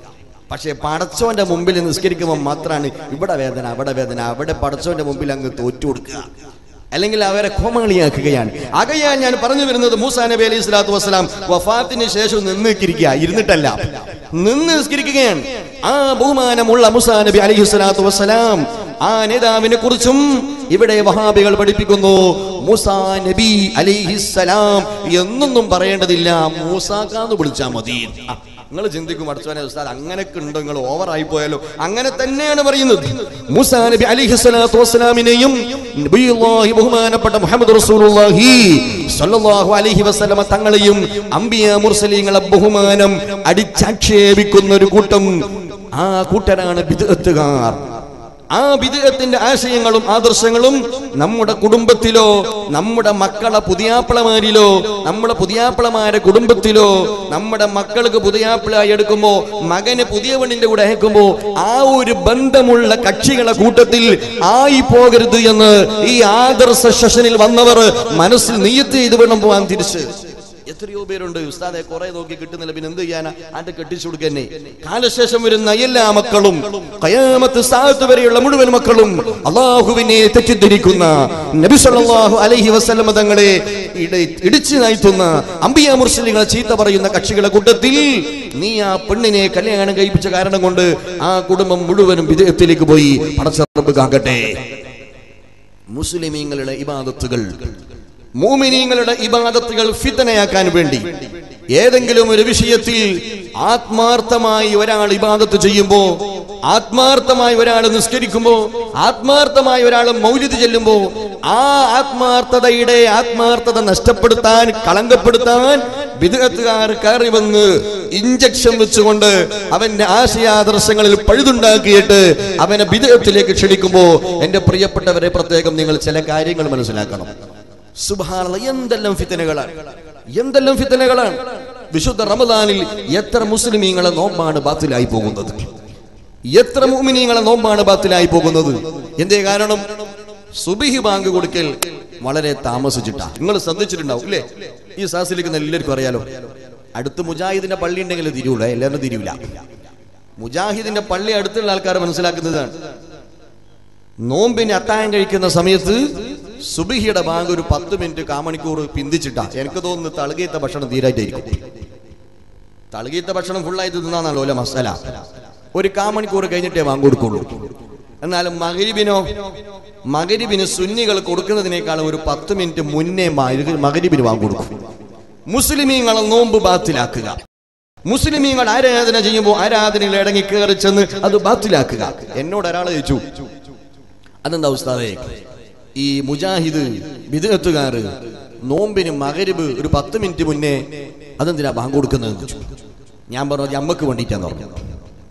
[SPEAKER 1] പക്ഷേ പടച്ചോന്റെ മുമ്പിൽ നിസ്കരിക്കുമ്പോൾ മാത്രമാണ് ഇവിടെ വേദന അവിടെ വേദന അവിടെ പടച്ചോന്റെ മുമ്പിൽ അങ്ങ് തോറ്റു കൊടുക്കുക അല്ലെങ്കിൽ അവരെ കോമാളിയാക്കുകയാണ് ആകയാൽ ഞാൻ പറഞ്ഞു വരുന്നത് മൂസാ നബി അലൈഹി സ്വലാത്തു വസ്സലാം വഫാത്തിന് ശേഷം നിന്നിരിക്കുക ഇരുന്നിട്ടല്ല നിന്ന് നിസ്കരിക്കുകയാണ് ആ ബഹുമാനമുള്ള മുസാ നബി അലൈഹി സ്വലാത്തു വസ്സലാം ആ നേതാവിനെ കുറിച്ചും ഇവിടെ വഹാബികൾ പഠിപ്പിക്കുന്നു മൂസാ നബി അലിഹിസലാം എന്നൊന്നും പറയേണ്ടതില്ല മൂസാക്കാന്ന് വിളിച്ചാൽ മതി നിങ്ങൾ ചിന്തിക്കും അടച്ചവനെ ഉസ്താദ് അങ്ങനെയൊക്കെ ഉണ്ടോ നിങ്ങൾ ഓവറായി പോയാലോ അങ്ങനെ തന്നെയാണ് പറയുന്നത് മൂസാ നബി അലിഹി സ്വലാത്തു വസ്സലാമിനെയും നബിയുല്ലാഹി ബഹുമാനപ്പെട്ട മുഹമ്മദ് റസൂലുള്ളാഹി സ്വല്ലല്ലാഹു അലൈഹി വസല്ലമ തങ്ങളെയും അംബിയ മുർസലീങ്ങളെ ബഹുമാനം അടിച്ചാക്ഷേപിക്കുന്ന ഒരു കൂട്ടം ആ കൂട്ടരാണ് ബിദ്അത്തുകാർ ആ വിദേഹത്തിന്റെ ആശയങ്ങളും ആദർശങ്ങളും നമ്മുടെ കുടുംബത്തിലോ നമ്മുടെ മക്കളെ പുതിയാപ്പിളമാരിലോ നമ്മുടെ പുതിയാപ്പിളമാരെ കുടുംബത്തിലോ നമ്മുടെ മക്കൾക്ക് പുതിയാപ്പിളായി എടുക്കുമ്പോ മകന് പുതിയ പെണ്ണിന്റെ കൂടെ അയക്കുമ്പോ ആ ഒരു ബന്ധമുള്ള കക്ഷികളെ കൂട്ടത്തിൽ ആയി പോകരുത് എന്ന് ഈ ആദർശ സെഷനിൽ വന്നവർ മനസ്സിൽ നീയത്ത് ചെയ്ത് വേണം പോവാൻ തിരിച്ച് എത്രയോ പേരുണ്ട് ഉസ്താദെ കുറെ നോക്കി കിട്ടുന്നില്ല പിന്നെ എന്ത് ചെയ്യാനാ ആണ്ട് കെട്ടിച്ചു കൊടുക്കന്നെ കാലശേഷം വരുന്ന എല്ലാ മക്കളും കയാമത്ത് സ്ഥാനത്ത് വരെയുള്ള മുഴുവൻ മക്കളും അള്ളാഹുവിനെ തെറ്റിദ്ധരിക്കുന്ന നബി സല്ലല്ലാഹു അലൈഹി വസല്ലമ തങ്ങളെ ഇട- ഇടിച്ചു നയിത്തുന്ന അമ്പിയ മുർസലിങ്ങളെ ചീത്ത പറയുന്ന കക്ഷികളെ കൂട്ടത്തിൽ നീ ആ പെണ്ണിനെ കല്യാണം കഴിപ്പിച്ച കാരണം കൊണ്ട് ആ കുടുംബം മുഴുവനും വിദേഹത്തിലേക്ക് പോയി പടച്ചറമ്പ് കാക്കട്ടെ മുസ്ലിമീങ്ങളുടെ ഇബാദത്തുകൾ മൂമിനീങ്ങളുടെ ഇബാദത്തുകൾ ഫിത്തനയാക്കാൻ വേണ്ടി ഏതെങ്കിലും ഒരു വിഷയത്തിൽ ആത്മാർത്ഥമായി ഒരാൾ ഇബാദത്ത് ചെയ്യുമ്പോ ആത്മാർത്ഥമായി ഒരാൾ നിസ്കരിക്കുമ്പോ ആത്മാർത്ഥമായി ഒരാൾ മൗലിത് ചെല്ലുമ്പോ ആ ആത്മാർത്ഥതയുടെ ആത്മാർത്ഥത നഷ്ടപ്പെടുത്താൻ കളങ്കപ്പെടുത്താൻ വിദഗ്ധക്കാർ കയറി വന്ന് ഇഞ്ചക്ഷൻ വെച്ചുകൊണ്ട് അവന്റെ ആശയാദർശങ്ങളിൽ പഴുതുണ്ടാക്കിയിട്ട് അവനെ വിദഗ്ധത്തിലേക്ക് ക്ഷണിക്കുമ്പോ എന്റെ പ്രിയപ്പെട്ടവരെ പ്രത്യേകം നിങ്ങൾ ചില കാര്യങ്ങൾ മനസ്സിലാക്കണം സുബാന എന്തെല്ലാം ഫിത്തനകളാണ് എന്തെല്ലാം ഫിത്തനകളാണ് വിശുദ്ധ റമദാനിൽ എത്ര മുസ്ലിമീങ്ങളെ നോമ്പാണ് ബാത്തിലായി പോകുന്നത് എത്ര മുഅ്മിനീങ്ങളെ നോമ്പാണ് ബാത്തിലായി പോകുന്നത് എന്തേ കാരണം സുബിഹി ബാങ്ക് കൊടുക്കൽ വളരെ താമസിച്ചിട്ടാ നിങ്ങൾ ശ്രദ്ധിച്ചിട്ടുണ്ടാവും ഇല്ലേ ഈ സാസിലിരിക്കുന്ന എല്ലാവർക്കും അറിയാലോ അടുത്ത് മുജാഹിദിന്റെ പള്ളി ഉണ്ടെങ്കിൽ തിരിയൂല എല്ലാവരും തിരിയൂല മുജാഹിദിന്റെ പള്ളി അടുത്തുള്ള ആൾക്കാർ മനസ്സിലാക്കുന്നതാണ് നോമ്പിന് അത്തായം കഴിക്കുന്ന സമയത്ത് സുബിഹിയുടെ ബാങ്ക് ഒരു പത്ത് മിനിറ്റ് കാമണിക്കൂർ പിന്തിച്ചിട്ടാ എനിക്ക് തോന്നുന്നു തളുകീത്ത ഭക്ഷണം തീരായിട്ടായിരിക്കും തളുകീത്ത ഭക്ഷണം ഫുള്ളായിട്ട് തിന്നാണല്ലോ അല്ലെ മസാല ഒരു കാമണിക്കൂർ കഴിഞ്ഞിട്ടേ ബാങ്ക് കൊടുക്കുള്ളൂ എന്നാൽ മകരിബിനോ മകരിബിന് സുന്നികൾ കൊടുക്കുന്നതിനേക്കാളും ഒരു പത്ത് മിനിറ്റ് മുന്നേ മകരിബിന് ബാങ്ക് കൊടുക്കും മുസ്ലിമീങ്ങളെ നോമ്പ് ബാത്തിലാക്കുക മുസ്ലിമീങ്ങൾ ആരാധന ചെയ്യുമ്പോൾ ആരാധനയിൽ ഇടങ്ങി കയറി ചെന്ന് അത് ബാത്തിലാക്കുക എന്നോട് ഒരാൾ ചോദിച്ചു അതെന്താ ഉസ്താദേ ഈ മുജാഹിദ് വിദഗ്ധത്തുകാര് നോമ്പിന് മകരിബ് ഒരു പത്ത് മിനിറ്റ് മുന്നേ അതെന്തിനാ ബാങ്ക് കൊടുക്കുന്നത് ഞാൻ പറഞ്ഞു അത് അമ്മക്ക് വേണ്ടിയിട്ടാന്ന് പറഞ്ഞു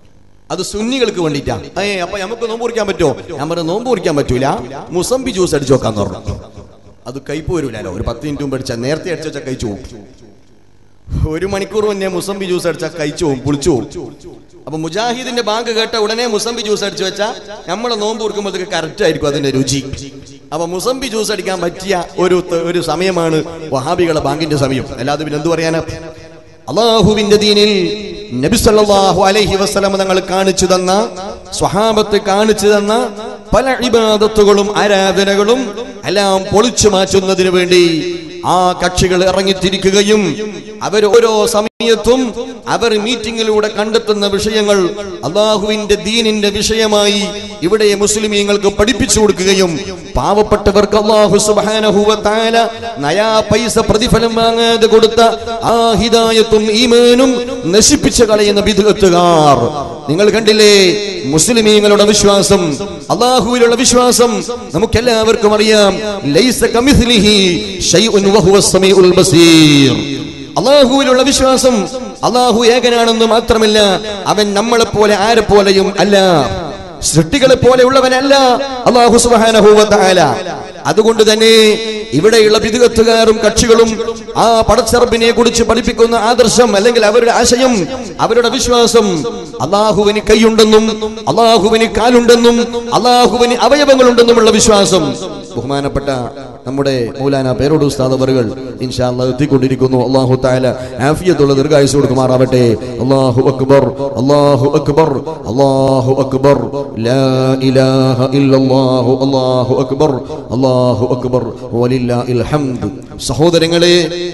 [SPEAKER 1] അത് സുന്നികൾക്ക് വേണ്ടിയിട്ടാ ഏ അപ്പൊ നമുക്ക് നോമ്പ് കുറിക്കാൻ പറ്റുമോ ഞാൻ പറഞ്ഞു നോമ്പ് കുറിക്കാൻ പറ്റൂല മുസംബി ജ്യൂസ് അടിച്ചു നോക്കാന്ന് പറഞ്ഞു അത് കയ്പ് വരൂലല്ലോ ഒരു പത്ത് മിനിറ്റ് മുമ്പ് അടിച്ചാൽ നേരത്തെ അടിച്ചു വെച്ചാൽ കഴിച്ചു പോകും ഒരു മണിക്കൂർ മുന്നേ മുസംബി ജ്യൂസ് അടിച്ചാൽ കഴിച്ചു പോകും പുളിച്ചു പോകും അപ്പൊ മുജാഹിദിന്റെ ബാങ്ക് കേട്ട ഉടനെ മുസംബി ജ്യൂസ് അടിച്ചു വെച്ചാൽ നമ്മളെ നോമ്പ് കുറിക്കുമ്പോഴത്തേക്ക് കറക്റ്റ് ആയിരിക്കും അതിന്റെ രുചി അപ്പൊ മുസംബി ജ്യൂസ് അടിക്കാൻ പറ്റിയ ഒരു ത- ഒരു സമയമാണ് വഹാബികളെ ബാങ്കിന്റെ സമയം അല്ലാതെ പിന്നെ എന്ത് പറയാനാ അള്ളാഹുവിന്റെ ദീനിൽ നബി സല്ലല്ലാഹു അലൈഹി വസല്ലം തങ്ങൾ കാണിച്ചു തന്ന സ്വഹാബത്ത് കാണിച്ചു തന്ന പല ഇബാദത്തുകളും ആരാധനകളും എല്ലാം പൊളിച്ചു മാറ്റുന്നതിന് വേണ്ടി ആ കക്ഷികൾ ഇറങ്ങിത്തിരിക്കുകയും അവർ ഓരോ സമയത്തും അവർ മീറ്റിംഗിലൂടെ കണ്ടെത്തുന്ന വിഷയങ്ങൾ അള്ളാഹുവിന്റെ ദീനിന്റെ വിഷയമായി ഇവിടെ മുസ്ലിമീങ്ങൾക്ക് പഠിപ്പിച്ചു കൊടുക്കുകയും പാവപ്പെട്ടവർക്ക് അള്ളാഹു സുബ്ഹാനഹു വ തആല നയാ പൈസ പ്രതിഫലം വാങ്ങാതെ കൊടുത്ത ആ ഹിദായത്തും ഈമാനും നശിപ്പിച്ചു കളയുന്ന വിധത്തുകാർ നിങ്ങൾ കണ്ടില്ലേ മുസ്ലിമീങ്ങളുടെ വിശ്വാസം അള്ളാഹുവിലുള്ള വിശ്വാസം നമുക്കെല്ലാവർക്കും അറിയാം ലൈസ കമിസ്ലിഹി ശൈഉൻ വഹുവ സമീഉൽ ബസീർ അള്ളാഹുവിലുള്ള വിശ്വാസം അള്ളാഹു ഏകനാണെന്ന് മാത്രമല്ല അവൻ നമ്മളെ പോലെ ആരെ പോലെയും അല്ല സൃഷ്ടികളെ പോലെയുള്ളവനല്ല അള്ളാഹു സുബ്ഹാനഹു വ തആല അതുകൊണ്ട് തന്നെ ഇവിടെയുള്ള വിദഗത്തുകാരും കക്ഷികളും ആ പടച്ചറബിനെ കുറിച്ച് പഠിപ്പിക്കുന്ന ആദർശം അല്ലെങ്കിൽ അവരുടെ ആശയം അവരുടെ വിശ്വാസം അള്ളാഹുവിന് കൈയുണ്ടെന്നും അള്ളാഹുവിന് കാലുണ്ടെന്നും അള്ളാഹുവിന് അവയവങ്ങളുണ്ടെന്നുമുള്ള വിശ്വാസം ബഹുമാനപ്പെട്ട നമ്മുടെ മൗലാന പേരോട് ഉസ്താദ് അവറുകൾ ഇൻഷാ അല്ലാഹ് എത്തിക്കൊണ്ടിരിക്കുന്നു അള്ളാഹു താല ആഫിയത്തുള്ള ദീർഘായുസ് കൊടുക്കുമാറാവട്ടെ അള്ളാഹു അക്ബർ അള്ളാഹു അക്ബർ അള്ളാഹു അക്ബർ ലാ ഇലാഹ ഇല്ലല്ലാഹു അള്ളാഹു അക്ബർ അള്ളാഹു അക്ബർ വലില്ലാഹിൽ ഹംദ് സഹോദരങ്ങളെ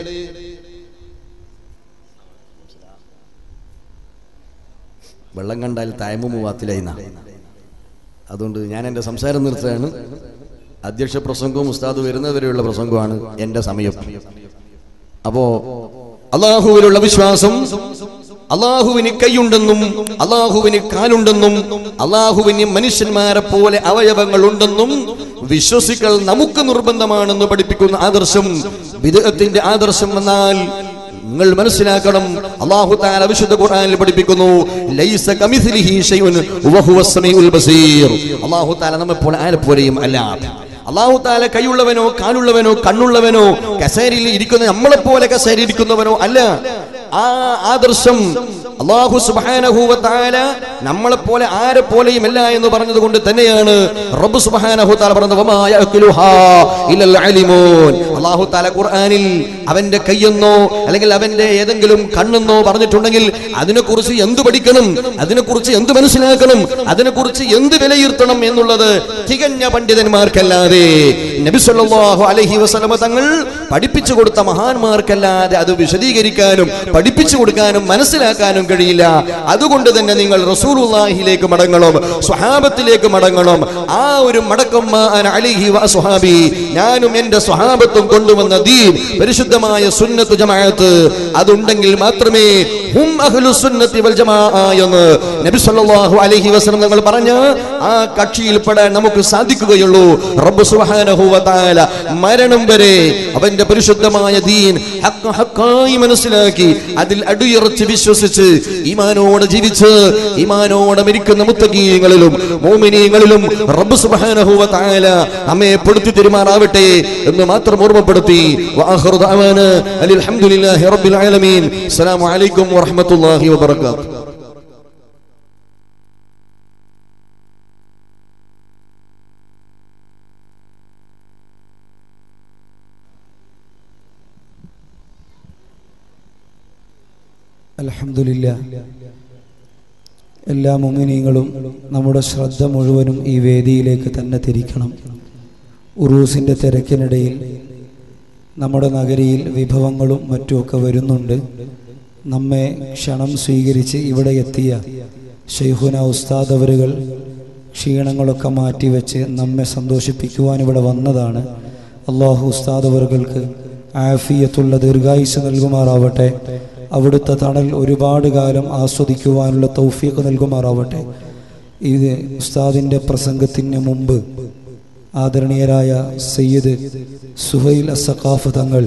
[SPEAKER 1] വെള്ളം കണ്ടാൽ തായ്മൂവാത്തിലായിന്ന അതുകൊണ്ട് ഞാൻ എൻ്റെ സംസാരം നിർത്തുകയാണ് അധ്യക്ഷ പ്രസംഗവും ഉസ്താദ് വരുന്നതുവരെയുള്ള പ്രസംഗമാണ് എൻ്റെ സമയം അപ്പോ അള്ളാഹുവിലുള്ള വിശ്വാസം അള്ളാഹുവിന് കൈയുണ്ടെന്നും അള്ളാഹുവിന് കാലുണ്ടെന്നും അള്ളാഹുവിന് മനുഷ്യന്മാരെ പോലെ അവയവങ്ങൾ ഉണ്ടെന്നും വിശ്വസിക്കൽ നമുക്ക് നിർബന്ധമാണെന്ന് പഠിപ്പിക്കുന്ന ആദർശം വിദേഹത്തിന്റെ ആദർശം എന്നാൽ നിങ്ങൾ മനസ്സിലാക്കണം അള്ളാഹു താല വിശുദ്ധ ഖുർആനിൽ പഠിപ്പിക്കുന്നു ലൈസ കമിസ്ലിഹി ശൈഉൻ വഹുവ സമീഉൽ ബസീർ അള്ളാഹു താല നമ്മെ പോലെ ആരെ പോലെയും അല്ല അള്ളാഹു താല കൈയുള്ളവനോ കാലുള്ളവനോ കണ്ണുള്ളവനോ കസേരയിൽ ഇരിക്കുന്ന നമ്മളെ പോലെ കസേര ഇരിക്കുന്നവനോ അല്ല ആ ആദർശം അള്ളാഹു സുബ്ഹാനഹു വ തആല നമ്മളെ പോലെ ആരെ പോലെയും അല്ല എന്ന് പറഞ്ഞത് കൊണ്ട് തന്നെയാണ് റബ്ബ് സുബ്ഹാനഹു തആല പറഞ്ഞത് വമാ യഅകുലുഹാ ഇല്ലൽ അലിമൂൻ അള്ളാഹു തആല ഖുർആനിൽ അവന്റെ കൈയെന്നോ അല്ലെങ്കിൽ അവന്റെ ഏതെങ്കിലും കണ്ണെന്നോ പറഞ്ഞിട്ടുണ്ടെങ്കിൽ അതിനെക്കുറിച്ച് എന്ത് പഠിക്കണം അതിനെക്കുറിച്ച് എന്ത് മനസ്സിലാക്കണം അതിനെക്കുറിച്ച് എന്ത് വിലയിരുത്തണം എന്നുള്ളത് തികഞ്ഞ പണ്ഡിതന്മാർക്കല്ലാതെ നബി സല്ലല്ലാഹു അലൈഹി വസല്ലമ തങ്ങൾ പഠിപ്പിച്ചു കൊടുത്ത മഹാന്മാർക്കല്ലാതെ അത് വിശദീകരിക്കാനും പഠിപ്പിച്ചു കൊടുക്കാനും മനസ്സിലാക്കാനും കഴിയില്ല അതുകൊണ്ട് തന്നെ നിങ്ങൾ റസൂലുള്ളാഹിലേക്ക് മടങ്ങണം സ്വഹാബത്തിലേക്ക് മടങ്ങണം ആ ഒരു മടക്കം മാ അന അലൈഹി വ സ്വഹാബി ഞാനും എന്റെ സ്വഹാബത്തും കൊണ്ടുവന്ന ദീൻ പരിശുദ്ധമായ സുന്നത്ത് ജമാഅത്ത് അതുണ്ടെങ്കിൽ മാത്രമേ ഹും അഹ്ലു സുന്നത്തി വൽ ജമാഅ എന്ന് നബി സല്ലല്ലാഹു അലൈഹി വസല്ലം തങ്ങൾ പറഞ്ഞ ആ കക്ഷിയിൽ പെടാൻ നമുക്ക് സാധിക്കുകയുള്ളൂ റബ്ബ് സുബ്ഹാനഹു വ തആല മരണം വരെ അവന്റെ പരിശുദ്ധമായ ദീൻ ഹക്ക് ഹക്കായി മനസ്സിലാക്കി അതിൽ അടിയുറച്ച് വിശ്വസിച്ച് ഈമാനോടെ ജീവിച്ച് ഈമാനോടെ മരിക്കുന്ന മുത്തകീയങ്ങളിലും മോമിനീയങ്ങളിലും റബ്ബ് സുബ്ഹാനഹു വ തആല നമ്മെ പെടുത്തി തെരുമാറാവട്ടെ എന്ന് മാത്രം ഓർമ്മപ്പെടുത്തി വആഖിറു ദഅവാന അനിൽ ഹംദുലില്ലാഹി റബ്ബിൽ ആലമീൻ അസ്സലാമു അലൈക്കും വറഹ്മത്തുള്ളാഹി വബറകാതുഹു
[SPEAKER 2] അലഹമില്ല എല്ലാ മുമിനീങ്ങളും നമ്മുടെ ശ്രദ്ധ മുഴുവനും ഈ വേദിയിലേക്ക് തന്നെ തിരിക്കണം ഉറൂസിൻ്റെ തിരക്കിനിടയിൽ നമ്മുടെ നഗരിയിൽ വിഭവങ്ങളും മറ്റുമൊക്കെ വരുന്നുണ്ട് നമ്മെ ക്ഷണം സ്വീകരിച്ച് ഇവിടെ എത്തിയ ഷെയ്ഖുന ഉസ്താദ് അവരുകൾ ക്ഷീണങ്ങളൊക്കെ മാറ്റിവെച്ച് നമ്മെ സന്തോഷിപ്പിക്കുവാൻ ഇവിടെ വന്നതാണ് അള്ളാഹു ഉസ്താദ് അവറുകൾക്ക് ആഫിയത്തുള്ള ദീർഘായുസ് നൽകുമാറാവട്ടെ അവിടുത്തെ തണൽ ഒരുപാട് കാലം ആസ്വദിക്കുവാനുള്ള തൗഫീഖ് നൽകുമാറാവട്ടെ ഇത് ഉസ്താദിൻ്റെ പ്രസംഗത്തിന് മുമ്പ് ആദരണീയരായ സയ്യിദ് സുഹൈൽ അസഖാഫ് തങ്ങൾ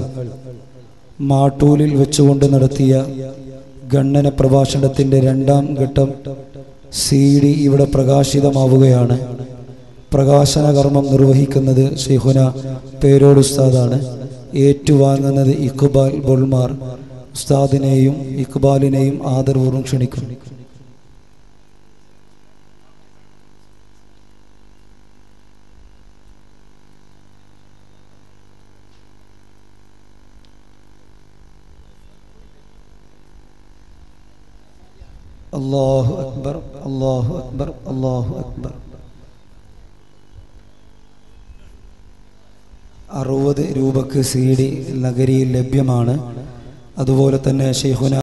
[SPEAKER 2] മാട്ടൂലിൽ വെച്ചുകൊണ്ട് നടത്തിയ ഗണ്ണന പ്രഭാഷണത്തിൻ്റെ രണ്ടാം ഘട്ടം സി ഡി ഇവിടെ പ്രകാശിതമാവുകയാണ് പ്രകാശന കർമ്മം നിർവഹിക്കുന്നത് ഷെയ്ഖുന പേരോട് ഉസ്താദാണ് ഏറ്റുവാങ്ങുന്നത് ഇഖ്ബാൽ ബൊൾമാർ ഉസ്താദിനെയും ഇഖ്ബാലിനെയും ആദരപൂർവ്വം ക്ഷണിക്കുന്നു അള്ളാഹു അക്ബർ അള്ളാഹു അക്ബർ അള്ളാഹു അക്ബർ അറുപത് രൂപക്ക് സി ഡി നഗരിയിൽ ലഭ്യമാണ് അതുപോലെ തന്നെ ഷെയ്ഖുന